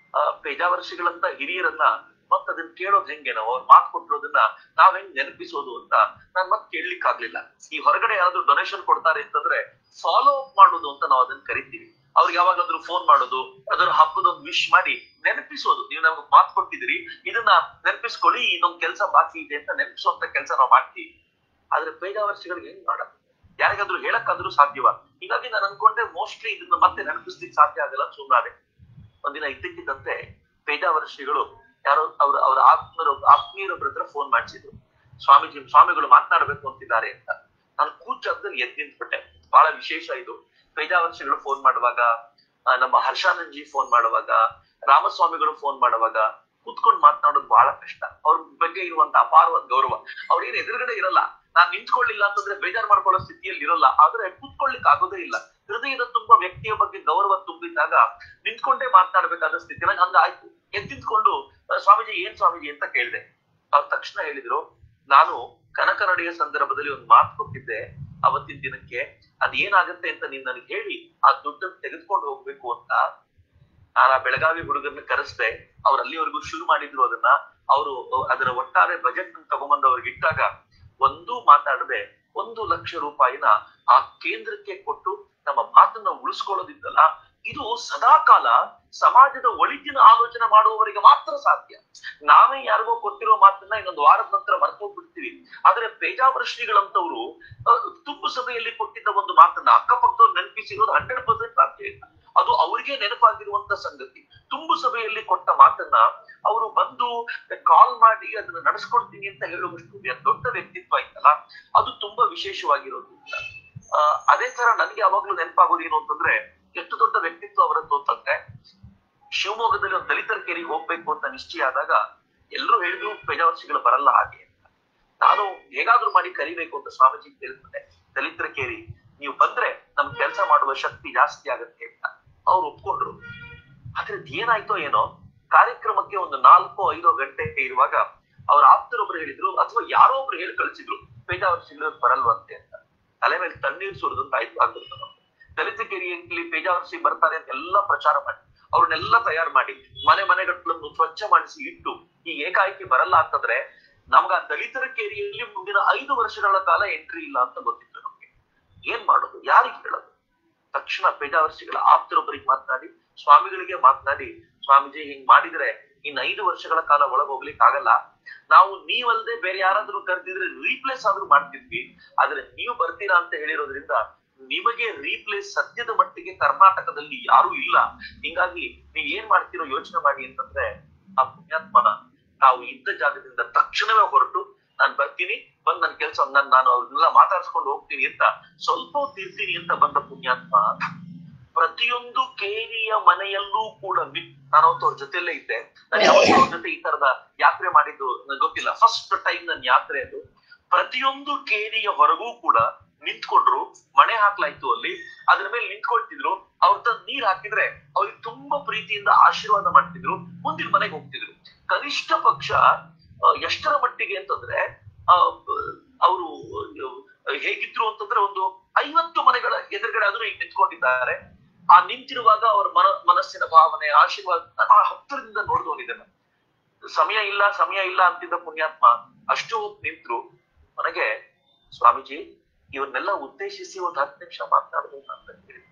ಆ ಪೇಜಾವರ್ಷಿಗಳಂತ ಹಿರಿಯರನ್ನ ಮತ್ ಅದನ್ನ ಕೇಳೋದ್ ಹೆಂಗೆ ನಾವು ಅವ್ರು ಮಾತು ಕೊಟ್ಟಿರೋದನ್ನ ನಾವ್ ಹೆಂಗ್ ನೆನಪಿಸೋದು ಅಂತ ನಾನ್ ಮತ್ ಕೇಳ್ಲಿಕ್ ಆಗ್ಲಿಲ್ಲ ಈ ಹೊರಗಡೆ ಯಾರಾದ್ರೂ ಡೊನೇಷನ್ ಕೊಡ್ತಾರೆ ಅಂತಂದ್ರೆ ಫಾಲೋ ಅಪ್ ಮಾಡೋದು ಅಂತ ನಾವು ಅದನ್ನ ಕರಿತೀವಿ ಅವ್ರಿಗೆ ಯಾವಾಗಾದ್ರೂ ಫೋನ್ ಮಾಡೋದು ಅದರ ಹಬ್ಬದೊಂದು ವಿಶ್ ಮಾಡಿ ನೆನಪಿಸೋದು ನೀವು ನಮ್ಗೆ ಮಾತು ಕೊಟ್ಟಿದ್ದೀರಿ ಇದನ್ನ ನೆನಪಿಸ್ಕೊಳ್ಳಿ ಇದೊಂದ್ ಕೆಲಸ ಬಾಕಿ ಇದೆ ಅಂತ ನೆನಪಿಸುವಂತ ಕೆಲಸ ನಾವು ಮಾಡ್ತೀವಿ ಆದ್ರೆ ಪೇಜಾವರ್ಷಿಗಳಿಗೆ ಹೆಂಗ್ ಮಾಡೋದು ಯಾರಿಗಾದ್ರೂ ಹೇಳಕ್ಕಾದ್ರೂ ಸಾಧ್ಯವ ಹೀಗಾಗಿ ನಾನು ಅನ್ಕೊಂಡೆ ಮೋಸ್ಟ್ಲಿ ಇದನ್ನ ಮತ್ತೆ ನೆನಪಿಸ್ಲಿಕ್ಕೆ ಸಾಧ್ಯ ಆಗಲ್ಲ ಸುಮ್ಮನೆ ಒಂದಿನ ಇದ್ದಕ್ಕಿದ್ದಂತೆ ಪೇಜಾವರ್ಷಿಗಳು ಯಾರೋ ಅವ್ರ ಅವ್ರ ಆತ್ಮರು ಆತ್ಮೀಯರೊಬ್ಬರ ಹತ್ರ ಫೋನ್ ಮಾಡಿಸಿದ್ರು ಸ್ವಾಮೀಜಿ ಸ್ವಾಮಿಗಳು ಮಾತನಾಡ್ಬೇಕು ಅಂತಿದ್ದಾರೆ ಅಂತ ನಾನು ಕೂಚಾಗದಲ್ಲಿ ಎದ್ದು ನಿಂತ್ಬಿಟ್ಟೆ ಬಹಳ ವಿಶೇಷ ಇದು ಪೇಜಾವರ್ಷಿಗಳು ಫೋನ್ ಮಾಡುವಾಗ ಆ, ನಮ್ಮ ಹರ್ಷಾನಂದ್ಜಿ ಫೋನ್ ಮಾಡುವಾಗ ರಾಮಸ್ವಾಮಿಗಳು ಫೋನ್ ಮಾಡುವಾಗ ಕೂತ್ಕೊಂಡು ಮಾತನಾಡೋದು ಬಹಳ ಕಷ್ಟ ಅವ್ರ ಬಗ್ಗೆ ಇರುವಂತ ಅಪಾರವಾದ ಗೌರವ ಅವ್ರೇನ್ ಎದುರುಗಡೆ ಇರಲ್ಲ ನಾನ್ ನಿಂತ್ಕೊಳ್ಳಿಲ್ಲ ಅಂತಂದ್ರೆ ಬೇಜಾರ್ ಮಾಡ್ಕೊಳ್ಳೋ ಸ್ಥಿತಿಯಲ್ಲಿ ಇರಲ್ಲ ಆದ್ರೆ ಕೂತ್ಕೊಳ್ಳಿಕ್ ಆಗೋದೇ ಇಲ್ಲ ಹೃದಯದ ತುಂಬಾ ವ್ಯಕ್ತಿಯ ಬಗ್ಗೆ ಗೌರವ ತುಂಬಿದ್ದಾಗ ನಿಂತ್ಕೊಂಡೇ ಮಾತನಾಡ್ಬೇಕಾದ ಸ್ಥಿತಿ ನಂಗೆ ಹಂಗಾಯ್ತು ಎದ್ದು ನಿಂತ್ಕೊಂಡು "ಆ, ಸ್ವಾಮೀಜಿ ಏನ್ ಸ್ವಾಮೀಜಿ ಅಂತ ಕೇಳಿದೆ ಅವ್ರ ತಕ್ಷಣ ಹೇಳಿದ್ರು ನಾನು ಕನಕ ನಡೆಯ ಸಂದರ್ಭದಲ್ಲಿ ಒಂದು ಮಾತು ಕೊಟ್ಟಿದ್ದೆ ಅವತ್ತಿನ ದಿನಕ್ಕೆ ಅದ್ ಏನಾಗತ್ತೆ ಅಂತ ನೀನ್ ನನಗೆ ಹೇಳಿ ಆ ದುಡ್ಡನ್ನು ತೆಗೆದುಕೊಂಡು ಹೋಗ್ಬೇಕು ಅಂತ ನಾನು ಆ ಬೆಳಗಾವಿ ಹುಡುಗರನ್ನ ಕರೆಸ್ದೆ ಅವ್ರು ಅಲ್ಲಿವರೆಗೂ ಶುರು ಮಾಡಿದ್ರು ಅದನ್ನ ಅವರು ಅದರ ಒಟ್ಟಾರೆ ಬಜೆಟ್ ತಗೊಂಬಂದು ಅವ್ರಿಗೆ ಇಟ್ಟಾಗ ಒಂದೂ ಮಾತಾಡದೆ ಒಂದು ಲಕ್ಷ ರೂಪಾಯಿನ ಆ ಕೇಂದ್ರಕ್ಕೆ ಕೊಟ್ಟು ನಮ್ಮ ಮಾತನ್ನ ಉಳಿಸ್ಕೊಳ್ಳೋದಿದ್ದಲ್ಲ ಇದು ಸದಾಕಾಲ ಸಮಾಜದ ಒಳಿತಿನ ಆಲೋಚನೆ ಮಾಡುವವರಿಗೆ ಮಾತ್ರ ಸಾಧ್ಯ ನಾವೇ ಯಾರಿಗೋ ಕೊಟ್ಟಿರೋ ಮಾತನ್ನ ಇನ್ನೊಂದು ವಾರದ ನಂತರ ಮರ್ತೋಗ್ಬಿಡ್ತೀವಿ ಆದ್ರೆ ಪೇಜಾವೃಷ್ಟಿಗಳಂತವ್ರು ತುಂಬು ಸಭೆಯಲ್ಲಿ ಕೊಟ್ಟಿದ್ದ ಒಂದು ಮಾತನ್ನ ಅಕ್ಕಪಕ್ಕದವ್ರು ನೆನಪಿಸಿರೋದು ಹಂಡ್ರೆಡ್ ಪರ್ಸೆಂಟ್ ಸಾಧ್ಯ ಇಲ್ಲ ಅದು ಅವರಿಗೆ ನೆನಪಾಗಿರುವಂತ ಸಂಗತಿ ತುಂಬು ಸಭೆಯಲ್ಲಿ ಕೊಟ್ಟ ಮಾತನ್ನ ಅವರು ಬಂದು ಕಾಲ್ ಮಾಡಿ ಅದನ್ನ ನಡೆಸ್ಕೊಡ್ತೀನಿ ಅಂತ ಹೇಳುವಷ್ಟು ದೊಡ್ಡ ವ್ಯಕ್ತಿತ್ವ ಇತ್ತಲ್ಲ ಅದು ತುಂಬಾ ವಿಶೇಷವಾಗಿರೋದು ಆ, ಅದೇ ತರ ನನ್ಗೆ ಯಾವಾಗ್ಲೂ ನೆನಪಾಗೋದು ಏನು ಅಂತಂದ್ರೆ ಎಷ್ಟು ದೊಡ್ಡ ವ್ಯಕ್ತಿತ್ವ ಅವರದ್ದು ಅಂತಂದ್ರೆ ಶಿವಮೊಗ್ಗದಲ್ಲಿ ಒಂದು ದಲಿತರ ಕೇರಿಗೆ ಹೋಗ್ಬೇಕು ಅಂತ ನಿಶ್ಚಯ ಆದಾಗ ಎಲ್ಲರೂ ಹೇಳಿದ್ರು ಪೇಜಾವರ್ಷಿಗಳು ಬರಲ್ಲ ಹಾಗೆ ಅಂತ ನಾನು ಹೇಗಾದ್ರೂ ಮಾಡಿ ಕರಿಬೇಕು ಅಂತ ಸ್ವಾಮೀಜಿ ಕೇಳ್ಕೊಂಡೆ ದಲಿತರ ಕೇರಿ ನೀವು ಬಂದ್ರೆ ನಮ್ ಕೆಲಸ ಮಾಡುವ ಶಕ್ತಿ ಜಾಸ್ತಿ ಆಗತ್ತೆ ಅಂತ ಅವ್ರು ಒಪ್ಕೊಂಡ್ರು ಆದ್ರೆ ಏನಾಯ್ತೋ ಏನೋ ಕಾರ್ಯಕ್ರಮಕ್ಕೆ ಒಂದು ನಾಲ್ಕು ಐದೋ ಗಂಟೆ ಇರುವಾಗ ಅವ್ರ ಆಪ್ತರೊಬ್ರು ಹೇಳಿದ್ರು ಅಥವಾ ಯಾರೋ ಒಬ್ರು ಹೇಳಿ ಕಳಿಸಿದ್ರು ಪೇಜಾವರ್ಷಿಗಳು ಬರಲ್ವಂತೆ ಅಂತ ತಲೆ ಮೇಲೆ ತಣ್ಣೀರ್ ಸುರಿದು ಅಂತ ಆಯ್ತು ಆಗ್ಬಿಡ್ತು ನಮ್ಗೆ. ದಲಿತ ಕೇರಿಯಲ್ಲಿ ಪೇಜಾವರ್ಷಿ ಬರ್ತಾರೆ ಅಂತ ಎಲ್ಲ ಪ್ರಚಾರ ಮಾಡಿ ಅವ್ರನ್ನೆಲ್ಲ ತಯಾರು ಮಾಡಿ ಮನೆ ಮನೆಗಳನ್ನು ಸ್ವಚ್ಛ ಮಾಡಿಸಿ ಇಟ್ಟು ಈ ಏಕಾಏಕಿ ಬರಲ್ಲ ಅಂತಂದ್ರೆ ನಮ್ಗ ಆ ದಲಿತರ ಕೇರಿಯಲ್ಲಿ ಮುಂದಿನ ಐದು ವರ್ಷಗಳ ಕಾಲ ಎಂಟ್ರಿ ಇಲ್ಲ ಅಂತ ಗೊತ್ತಿತ್ತು ನಮ್ಗೆ ಏನ್ ಮಾಡೋದು ಯಾರಿಗೆ ಹೇಳೋದು ತಕ್ಷಣ ಪೇಜಾವರ್ಷಿಗಳ ಆಪ್ತರೊಬ್ಬರಿಗೆ ಮಾತನಾಡಿ ಸ್ವಾಮಿಗಳಿಗೆ ಮಾತನಾಡಿ ಸ್ವಾಮೀಜಿ ಹಿಂಗ್ ಮಾಡಿದ್ರೆ ಇನ್ ಐದು ವರ್ಷಗಳ ಕಾಲ ಒಳಗ್ ಹೋಗ್ಲಿಕ್ಕೆ ಆಗಲ್ಲ ನಾವು ನೀವಲ್ದೆ ಬೇರೆ ಯಾರಾದ್ರೂ ಕರೆದಿದ್ರೆ ರೀಪ್ಲೇಸ್ ಆದ್ರೂ ಮಾಡ್ತಿದ್ವಿ ಆದ್ರೆ ನೀವು ಬರ್ತೀರಾ ಅಂತ ಹೇಳಿರೋದ್ರಿಂದ ನಿಮಗೆ ರೀಪ್ಲೇಸ್ ಸದ್ಯದ ಮಟ್ಟಿಗೆ ಕರ್ನಾಟಕದಲ್ಲಿ ಯಾರು ಇಲ್ಲ ಹಿಂಗಾಗಿ ನೀವ್ ಏನ್ ಮಾಡ್ತಿರೋ ಯೋಚನೆ ಮಾಡಿ ಅಂತಂದ್ರೆ ಆ ಪುಣ್ಯಾತ್ಮನ ನಾವು ಇದ್ದ ಜಾಗದಿಂದ ತಕ್ಷಣವೇ ಹೊರಟು ನಾನ್ ಬರ್ತೀನಿ ಬಂದ್ ನನ್ ಕೆಲಸ ನನ್ ನಾನು ಅವ್ರನ್ನೆಲ್ಲ ಮಾತಾಡ್ಸ್ಕೊಂಡು ಹೋಗ್ತೀನಿ ಅಂತ ಸ್ವಲ್ಪ ಹೊತ್ತು ಇರ್ತೀನಿ ಅಂತ ಬಂದ ಪುಣ್ಯಾತ್ಮ ಪ್ರತಿಯೊಂದು ಕೇರಿಯ ಮನೆಯಲ್ಲೂ ಕೂಡ ವಿ- ನಾನು ಅವತ್ತು ಅವ್ರ ಜೊತೆಯಲ್ಲೇ ಇದ್ದೆ ನಾನು ಯಾವತ್ತೂ ಅವ್ರ ಜೊತೆ ಈ ತರದ ಯಾತ್ರೆ ಮಾಡಿದ್ದು ನಂಗೆ ಗೊತ್ತಿಲ್ಲ ಫಸ್ಟ್ ಟೈಮ್ ನನ್ನ ಯಾತ್ರೆ ಅದು ಪ್ರತಿಯೊಂದು ಕೇರಿಯ ಹೊರಗೂ ಕೂಡ ನಿಂತ್ಕೊಂಡ್ರು ಮಣೆ ಹಾಕ್ಲಾಯ್ತು ಅಲ್ಲಿ ಅದ್ರ ಮೇಲೆ ನಿಂತ್ಕೊಳ್ತಿದ್ರು ಅವ್ರ ತಂದ್ ನೀರ್ ಹಾಕಿದ್ರೆ ಅವ್ರಿಗೆ ತುಂಬಾ ಪ್ರೀತಿಯಿಂದ ಆಶೀರ್ವಾದ ಮಾಡ್ತಿದ್ರು ಮುಂದಿನ ಮನೆಗೆ ಹೋಗ್ತಿದ್ರು ಕನಿಷ್ಠ ಪಕ್ಷ ಆ, ಎಷ್ಟರ ಮಟ್ಟಿಗೆ ಅಂತಂದ್ರೆ ಅವರು ಹೇಗಿದ್ರು ಅಂತಂದ್ರೆ ಒಂದು ಐವತ್ತು ಮನೆಗಳ ಎದುರುಗಡೆ ಆದ್ರೂ ಈಗ ನಿಂತ್ಕೊಂಡಿದ್ದಾರೆ ಆ ನಿಂತಿರುವಾಗ ಅವ್ರ ಮನ ಮನಸ್ಸಿನ ಭಾವನೆ ಆಶೀರ್ವಾದ ನಾನು ಆ ಹತ್ತಿರದಿಂದ ನೋಡಿದವನಿದ್ದಾನೆ ಸಮಯ ಇಲ್ಲ ಸಮಯ ಇಲ್ಲ ಅಂತಿದ್ದ ಪುಣ್ಯಾತ್ಮ ಅಷ್ಟು ಹೊತ್ತು ನಿಂತ್ರು ನನಗೆ ಸ್ವಾಮೀಜಿ ಇವನ್ನೆಲ್ಲ ಉದ್ದೇಶಿಸಿ ಒಂದು ಹತ್ತು ನಿಮಿಷ ಮಾತನಾಡಬಹುದು ಅಂತ ಹೇಳಿ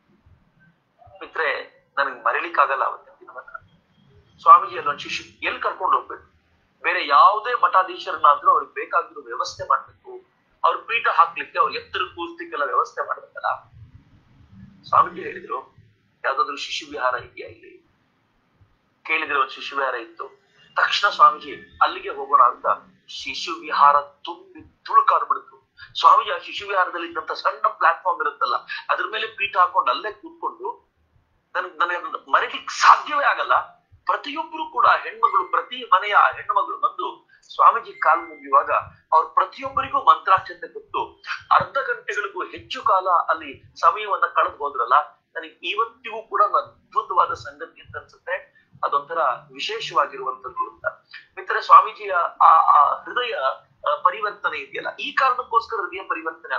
ಮಿತ್ರೆ ನನಗೆ ಮರಿಲಿಕ್ಕಾಗಲ್ಲ ಅವತ್ತಿನ ದಿನವನ್ನ ಸ್ವಾಮೀಜಿ ಅಲ್ಲೊಂದು ಶಿಷ್ಯ ಎಲ್ಲಿ ಕರ್ಕೊಂಡು ಹೋಗ್ಬೇಕು ಬೇರೆ ಯಾವುದೇ ಮಠಾಧೀಶರನ್ನಾದ್ರೂ ಅವ್ರಿಗೆ ಬೇಕಾಗಿರೋ ವ್ಯವಸ್ಥೆ ಮಾಡ್ಬೇಕು ಅವ್ರ ಪೀಠ ಹಾಕ್ಲಿಕ್ಕೆ ಅವ್ರ ಎತ್ತರ ಕೂರ್ತಿಕ್ಕೆಲ್ಲ ವ್ಯವಸ್ಥೆ ಮಾಡ್ಬೇಕಲ್ಲ ಸ್ವಾಮೀಜಿ ಹೇಳಿದ್ರು ಯಾವ್ದಾದ್ರು ಶಿಶು ವಿಹಾರ ಇದೆಯಾ ಇಲ್ಲಿ ಕೇಳಿದ್ರೆ ಒಂದು ಶಿಶು ವಿಹಾರ ಇತ್ತು ತಕ್ಷಣ ಸ್ವಾಮೀಜಿ ಅಲ್ಲಿಗೆ ಹೋಗೋಣ ಅಂತ ಶಿಶು ವಿಹಾರ ತುಂಬಿ ತುಳುಕಾಡ್ಬಿಡ್ತು ಸ್ವಾಮೀಜಿ ಆ ಶಿಶು ವಿಹಾರದಲ್ಲಿ ಇದ್ದಂತ ಸಣ್ಣ ಪ್ಲಾಟ್ಫಾರ್ಮ್ ಇರುತ್ತಲ್ಲ ಅದ್ರ ಮೇಲೆ ಪೀಠ ಹಾಕೊಂಡು ಅಲ್ಲೇ ಕೂತ್ಕೊಂಡು ನನ್ ನನಗೆ ಮರೀಲಿಕ್ಕೆ ಸಾಧ್ಯವೇ ಆಗಲ್ಲ ಪ್ರತಿಯೊಬ್ಬರು ಕೂಡ ಹೆಣ್ಮಗಳು ಪ್ರತಿ ಮನೆಯ ಹೆಣ್ಮಗಳು ಬಂದು ಸ್ವಾಮೀಜಿ ಕಾಲು ಮುಗಿಯುವಾಗ ಅವ್ರ ಪ್ರತಿಯೊಬ್ಬರಿಗೂ ಮಂತ್ರಾಕ್ಷತೆ ಕೊಟ್ಟು ಅರ್ಧ ಗಂಟೆಗಳಿಗೂ ಹೆಚ್ಚು ಕಾಲ ಅಲ್ಲಿ ಸಮಯವನ್ನ ಕಳೆದು ಹೋದ್ರಲ್ಲ ನನಗೆ ಇವತ್ತಿಗೂ ಕೂಡ ಒಂದು ಅದ್ಭುತವಾದ ಸಂಗತಿ ಅಂತ ಅನ್ಸುತ್ತೆ ಅದೊಂಥರ ವಿಶೇಷವಾಗಿರುವಂತದ್ದು ಅಂತ ಮಿತ್ರ ಸ್ವಾಮೀಜಿಯ ಆ ಆ ಹೃದಯ ಆ, ಪರಿವರ್ತನೆ ಇದೆಯಲ್ಲ ಈ ಕಾರಣಕ್ಕೋಸ್ಕರ ಹೃದಯ ಪರಿವರ್ತನೆ ಆಗುತ್ತೆ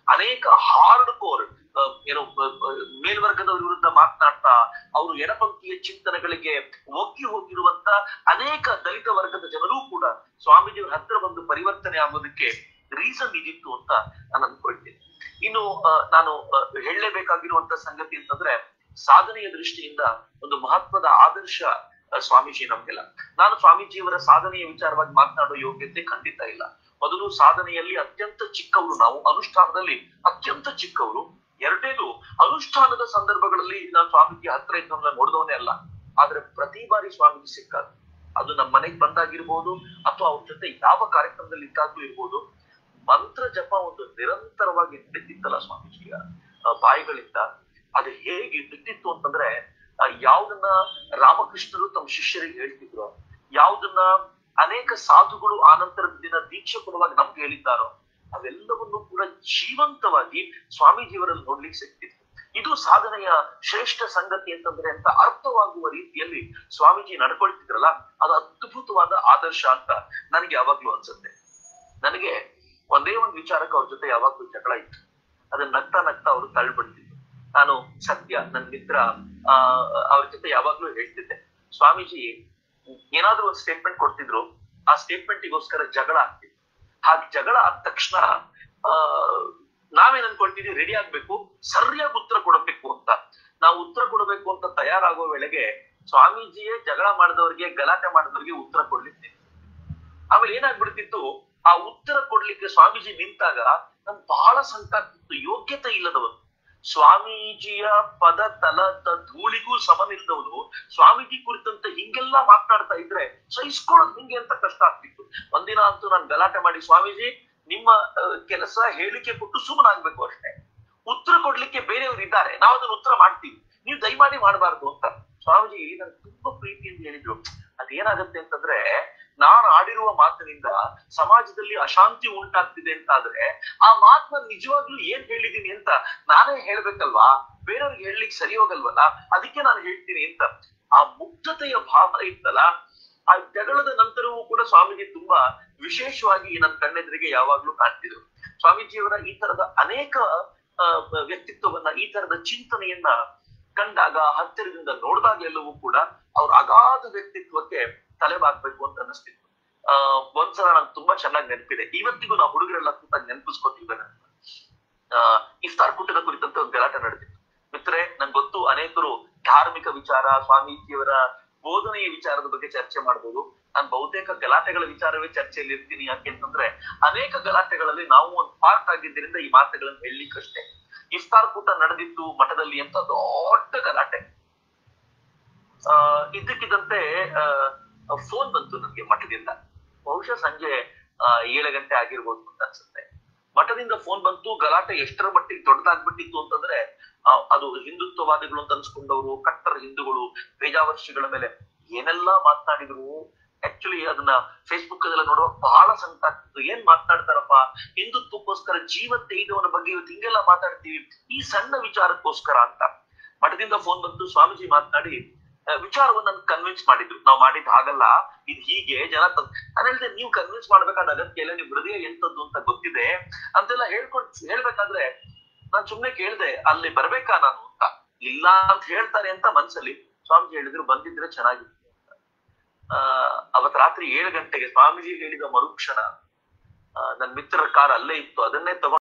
ಅನೇಕ ಹಾರ್ಡ್ ಕೋರ್ ಏನು ಬ- ಬ- ಮೇಲ್ವರ್ಗದವರ ವಿರುದ್ಧ ಮಾತನಾಡ್ತಾ ಅವರು ಎಡಪಂಕ್ತಿಯ ಚಿಂತನೆಗಳಿಗೆ ಒಗ್ಗಿ ಹೋಗಿರುವಂತ ಅನೇಕ ದಲಿತ ವರ್ಗದ ಜನರು ಕೂಡ ಸ್ವಾಮೀಜಿಯವರ ಹತ್ರ ಬಂದು ಪರಿವರ್ತನೆ ಆಗೋದಕ್ಕೆ ರೀಸನ್ ಇದಿತ್ತು ಅಂತ ನಾನು ಅನ್ಕೊಳ್ತೀನಿ ಇನ್ನು ಆ, ನಾನು ಆ, ಹೇಳಲೇಬೇಕಾಗಿರುವಂತ ಸಂಗತಿ ಅಂತಂದ್ರೆ ಸಾಧನೆಯ ದೃಷ್ಟಿಯಿಂದ ಒಂದು ಮಹತ್ವದ ಆದರ್ಶ ಆ, ಸ್ವಾಮೀಜಿ ನಮ್ಗೆಲ್ಲ ನಾನು ಸ್ವಾಮೀಜಿಯವರ ಸಾಧನೆಯ ವಿಚಾರವಾಗಿ ಮಾತನಾಡೋ ಯೋಗ್ಯತೆ ಖಂಡಿತ ಇಲ್ಲ ಮೊದಲು ಸಾಧನೆಯಲ್ಲಿ ಅತ್ಯಂತ ಚಿಕ್ಕವರು ನಾವು ಅನುಷ್ಠಾನದಲ್ಲಿ ಅತ್ಯಂತ ಚಿಕ್ಕವರು ಎರಡನೇದು ಅನುಷ್ಠಾನದ ಸಂದರ್ಭಗಳಲ್ಲಿ ನಾನು ಸ್ವಾಮೀಜಿ ಹತ್ರ ಇದ್ದವನ್ನ ನೋಡಿದವನೇ ಅಲ್ಲ ಆದ್ರೆ ಪ್ರತಿ ಬಾರಿ ಸ್ವಾಮೀಜಿ ಸಿಕ್ಕಾಗ ಅದು ನಮ್ಮ ಮನೆಗೆ ಬಂದಾಗಿರ್ಬೋದು ಅಥವಾ ಅವ್ರ ಜೊತೆ ಯಾವ ಕಾರ್ಯಕ್ರಮದಲ್ಲಿ ಇದ್ದಾಗ್ಲೂ ಇರ್ಬೋದು ಮಂತ್ರ ಜಪ ಒಂದು ನಿರಂತರವಾಗಿ ನಡೀತಿತ್ತಲ್ಲ ಸ್ವಾಮೀಜಿಯ ಆ, ಬಾಯಿಗಳಿಂದ ಅದು ಹೇಗೆ ನಡೀತಿತ್ತು ಅಂತಂದ್ರೆ ಆ, ಯಾವ್ದನ್ನ ರಾಮಕೃಷ್ಣರು ತಮ್ಮ ಶಿಷ್ಯರಿಗೆ ಹೇಳ್ತಿದ್ರು ಯಾವ್ದನ್ನ ಅನೇಕ ಸಾಧುಗಳು ಆನಂತರದ ದಿನ ದೀಕ್ಷೆ ಕೊಡುವಾಗ ನಮ್ಗೆ ಹೇಳಿದ್ದಾರೋ ಅವೆಲ್ಲವನ್ನು ಕೂಡ ಜೀವಂತವಾಗಿ ಸ್ವಾಮೀಜಿಯವರಲ್ಲಿ ನೋಡ್ಲಿಕ್ಕೆ ಸಿಗ್ತಿತ್ತು ಇದು ಸಾಧನೆಯ ಶ್ರೇಷ್ಠ ಸಂಗತಿ ಅಂತಂದ್ರೆ ಅಂತ ಅರ್ಥವಾಗುವ ರೀತಿಯಲ್ಲಿ ಸ್ವಾಮೀಜಿ ನಡ್ಕೊಳ್ತಿದ್ರಲ್ಲ ಅದು ಅದ್ಭುತವಾದ ಆದರ್ಶ ಅಂತ ನನಗೆ ಯಾವಾಗ್ಲೂ ಅನ್ಸುತ್ತೆ ನನಗೆ ಒಂದೇ ಒಂದು ವಿಚಾರಕ್ಕೆ ಅವ್ರ ಜೊತೆ ಯಾವಾಗ್ಲೂ ಜಗಳ ಇತ್ತು ಅದನ್ನ ನಗ್ತಾ ನಗ್ತಾ ಅವರು ತಳ್ಳಿಬಿಡ್ತಿದ್ರು ನಾನು ಸತ್ಯ ನನ್ನ ಮಿತ್ರ ಆ ಅವ್ರ ಜೊತೆ ಯಾವಾಗ್ಲೂ ಹೇಳ್ತಿದ್ದೆ ಸ್ವಾಮೀಜಿ ಏನಾದ್ರೂ ಒಂದು ಸ್ಟೇಟ್ಮೆಂಟ್ ಕೊಡ್ತಿದ್ರು ಆ ಸ್ಟೇಟ್ಮೆಂಟಿಗೋಸ್ಕರ ಜಗಳ ಆಗ್ತಿತ್ತು ಹಾಗೆ ಜಗಳ ಆದ ತಕ್ಷಣ ಆ ನಾವೇನ್ ಅನ್ಕೊಳ್ತೀವಿ ರೆಡಿ ಆಗ್ಬೇಕು ಸರಿಯಾಗಿ ಉತ್ತರ ಕೊಡಬೇಕು ಅಂತ ನಾವು ಉತ್ತರ ಕೊಡಬೇಕು ಅಂತ ತಯಾರಾಗೋ ವೇಳೆಗೆ ಸ್ವಾಮೀಜಿಯೇ ಜಗಳ ಮಾಡಿದವರಿಗೆ ಗಲಾಟೆ ಮಾಡಿದವರಿಗೆ ಉತ್ತರ ಕೊಡ್ಲಿಕ್ಕೆ ಆಮೇಲೆ ಏನಾಗ್ಬಿಡ್ತಿತ್ತು ಆ ಉತ್ತರ ಕೊಡ್ಲಿಕ್ಕೆ ಸ್ವಾಮೀಜಿ ನಿಂತಾಗ ನನ್ ಬಹಳ ಸಂಕಟ ಆಗ್ತಿತ್ತು ಯೋಗ್ಯತೆ ಇಲ್ಲದವನು ಸ್ವಾಮೀಜಿಯ ಪದ ತಲದ ಧೂಳಿಗೂ ಸಮನಿಲ್ಲದವನು ಸ್ವಾಮೀಜಿ ಕುರಿತಂತೆ ಹಿಂಗೆಲ್ಲ ಮಾತನಾಡ್ತಾ ಇದ್ರೆ ಸಹಿಸ್ಕೊಳ್ಳೋದು ಹಿಂಗೆ ಅಂತ ಕಷ್ಟ ಆಗ್ತಿತ್ತು ಒಂದಿನ ಅಂತೂ ನಾನು ಗಲಾಟೆ ಮಾಡಿ ಸ್ವಾಮೀಜಿ ನಿಮ್ಮ ಆ, ಕೆಲಸ ಹೇಳಿಕೆ ಕೊಟ್ಟು ಸುಮ್ಮನಾಗ್ಬೇಕು ಅಷ್ಟೇ ಉತ್ತರ ಕೊಡ್ಲಿಕ್ಕೆ ಬೇರೆಯವರು ಇದ್ದಾರೆ ನಾವು ಅದನ್ನ ಉತ್ತರ ಮಾಡ್ತೀವಿ ನೀವು ದಯಮಾಡಿ ಮಾಡಬಾರ್ದು ಅಂತ ಸ್ವಾಮೀಜಿ ನನ್ಗೆ ತುಂಬಾ ಪ್ರೀತಿಯಿಂದ ಹೇಳಿದ್ರು ಅದೇನಾಗತ್ತೆ ಅಂತಂದ್ರೆ ನಾನು ಆಡಿರುವ ಮಾತಿನಿಂದ ಸಮಾಜದಲ್ಲಿ ಅಶಾಂತಿ ಉಂಟಾಗ್ತಿದೆ ಅಂತ ಆದ್ರೆ ಆ ಮಾತನ್ನ ನಿಜವಾಗ್ಲೂ ಏನ್ ಹೇಳಿದೀನಿ ಅಂತ ನಾನೇ ಹೇಳ್ಬೇಕಲ್ವಾ ಬೇರೆಯವ್ರಿಗೆ ಹೇಳಲಿಕ್ಕೆ ಸರಿ ಹೋಗಲ್ವಲ್ಲ ಅದಕ್ಕೆ ನಾನು ಹೇಳ್ತೀನಿ ಅಂತ ಆ ಮುಗ್ಧತೆಯ ಭಾವನೆ ಇತ್ತಲ್ಲ ಆ ಜಗಳದ ನಂತರವೂ ಕೂಡ ಸ್ವಾಮೀಜಿ ತುಂಬಾ ವಿಶೇಷವಾಗಿ ನನ್ನ ಕಣ್ಣೆದುರಿಗೆ ಯಾವಾಗ್ಲೂ ಕಾಣ್ತಿದ್ರು ಸ್ವಾಮೀಜಿಯವರ ಈ ತರದ ಅನೇಕ ಆ, ವ್ಯಕ್ತಿತ್ವವನ್ನ ಈ ತರದ ಚಿಂತನೆಯನ್ನ ಕಂಡಾಗ ಹತ್ತಿರದಿಂದ ನೋಡಿದಾಗಲೆಲ್ಲವೂ ಕೂಡ ಅವ್ರ ಅಗಾಧ ವ್ಯಕ್ತಿತ್ವಕ್ಕೆ ತಲೆಬಾಗ್ಬೇಕು ಅಂತ ಅನಿಸ್ತಿತ್ತು ಆ ಒಂದ್ಸಲ ನಂಗೆ ತುಂಬಾ ಚೆನ್ನಾಗಿ ನೆನಪಿದೆ ಇವತ್ತಿಗೂ ನಾವು ಹುಡುಗರೆಲ್ಲ ಕೂತ ನೆನಪಿಸ್ಕೊತೀವಿ ಆ ಇಫ್ತಾರ್ ಕೂಟದ ಕುರಿತಂತೆ ಒಂದು ಗಲಾಟೆ ನಡೆದಿತ್ತು ಮಿತ್ರೆ ನಂಗೆ ಗೊತ್ತು ಅನೇಕರು ಧಾರ್ಮಿಕ ವಿಚಾರ ಸ್ವಾಮೀಜಿಯವರ ಬೋಧನೆಯ ವಿಚಾರದ ಬಗ್ಗೆ ಚರ್ಚೆ ಮಾಡ್ಬೋದು ನಾನು ಬಹುತೇಕ ಗಲಾಟೆಗಳ ವಿಚಾರವೇ ಚರ್ಚೆಯಲ್ಲಿ ಇರ್ತೀನಿ ಯಾಕೆ ಅಂತಂದ್ರೆ ಅನೇಕ ಗಲಾಟೆಗಳಲ್ಲಿ ನಾವು ಒಂದು ಪಾರ್ಟ್ ಆಗಿದ್ದರಿಂದ ಈ ಮಾತುಗಳನ್ನು ಹೇಳಲಿಕ್ಕಷ್ಟೇ ಇಫ್ತಾರ್ ಕೂಟ ನಡೆದಿತ್ತು ಮಠದಲ್ಲಿ ಅಂತ ದೊಡ್ಡ ಗಲಾಟೆ ಆ ಇದ್ದಕ್ಕಿದ್ದಂತೆ ಫೋನ್ ಬಂತು ನನಗೆ ಮಠದಿಂದ ಬಹುಶಃ ಸಂಜೆ ಆ, ಏಳು ಗಂಟೆ ಆಗಿರ್ಬೋದು ಅಂತ ಅನ್ಸುತ್ತೆ ಮಠದಿಂದ ಫೋನ್ ಬಂತು ಗಲಾಟೆ ಎಷ್ಟರ ಮಟ್ಟಿಗೆ ದೊಡ್ಡದಾಗ್ಬಿಟ್ಟಿತ್ತು ಅಂತಂದ್ರೆ ಆ, ಅದು ಹಿಂದುತ್ವವಾದಿಗಳು ಅಂತ ಅನ್ಸ್ಕೊಂಡವರು ಕಟ್ಟರ ಹಿಂದೂಗಳು ಬೇಜಾವರ್ಷಿಗಳ ಮೇಲೆ ಏನೆಲ್ಲ ಮಾತನಾಡಿದ್ರು ಆಕ್ಚುಲಿ ಅದನ್ನ ಫೇಸ್ಬುಕ್ ಅದೆಲ್ಲ ನೋಡುವಾಗ ಬಹಳ ಸಂಕಟ ಆಗ್ತಿತ್ತು ಏನ್ ಮಾತನಾಡ್ತಾರಪ್ಪ ಹಿಂದುತ್ವಕ್ಕೋಸ್ಕರ ಜೀವ ತೆಗೆದವನ ಬಗ್ಗೆ ಇವತ್ತು ಹಿಂಗೆಲ್ಲ ಮಾತಾಡ್ತೀವಿ ಈ ಸಣ್ಣ ವಿಚಾರಕ್ಕೋಸ್ಕರ ಅಂತ ಮಠದಿಂದ ಫೋನ್ ಬಂತು ಸ್ವಾಮೀಜಿ ಮಾತನಾಡಿ ವಿಚಾರವನ್ನ ನನ್ ಕನ್ವಿನ್ಸ್ ಮಾಡಿದ್ರು ನಾವು ಮಾಡಿದ್ ಹಾಗಲ್ಲ ಇದು ಹೀಗೆ ಜನ ತಪ್- ನಾನು ಹೇಳ್ದೆ ನೀವು ಕನ್ವಿನ್ಸ್ ಮಾಡ್ಬೇಕಾದ ಅಗತ್ಯ ಇಲ್ಲ ನಿಮ್ ಹೃದಯ ಎಂತದ್ದು ಅಂತ ಗೊತ್ತಿದೆ ಅಂತೆಲ್ಲ ಹೇಳ್ಕೊಂಡ್ ಹೇಳ್ಬೇಕಾದ್ರೆ ನಾನ್ ಸುಮ್ನೆ ಕೇಳ್ದೆ ಅಲ್ಲಿ ಬರ್ಬೇಕಾ ನಾನು ಅಂತ ಇಲ್ಲ ಅಂತ ಹೇಳ್ತಾರೆ ಅಂತ ಮನ್ಸಲ್ಲಿ ಸ್ವಾಮೀಜಿ ಹೇಳಿದ್ರು ಬಂದಿದ್ರೆ ಚೆನ್ನಾಗಿತ್ತು ಅಂತ ಆ ಅವತ್ ರಾತ್ರಿ ಏಳು ಗಂಟೆಗೆ ಸ್ವಾಮೀಜಿ ಹೇಳಿದ ಮರುಕ್ಷಣ ಆ, ನನ್ ಮಿತ್ರರ ಕಾರ್ ಅಲ್ಲೇ ಇತ್ತು ಅದನ್ನೇ ತಗೊಂಡು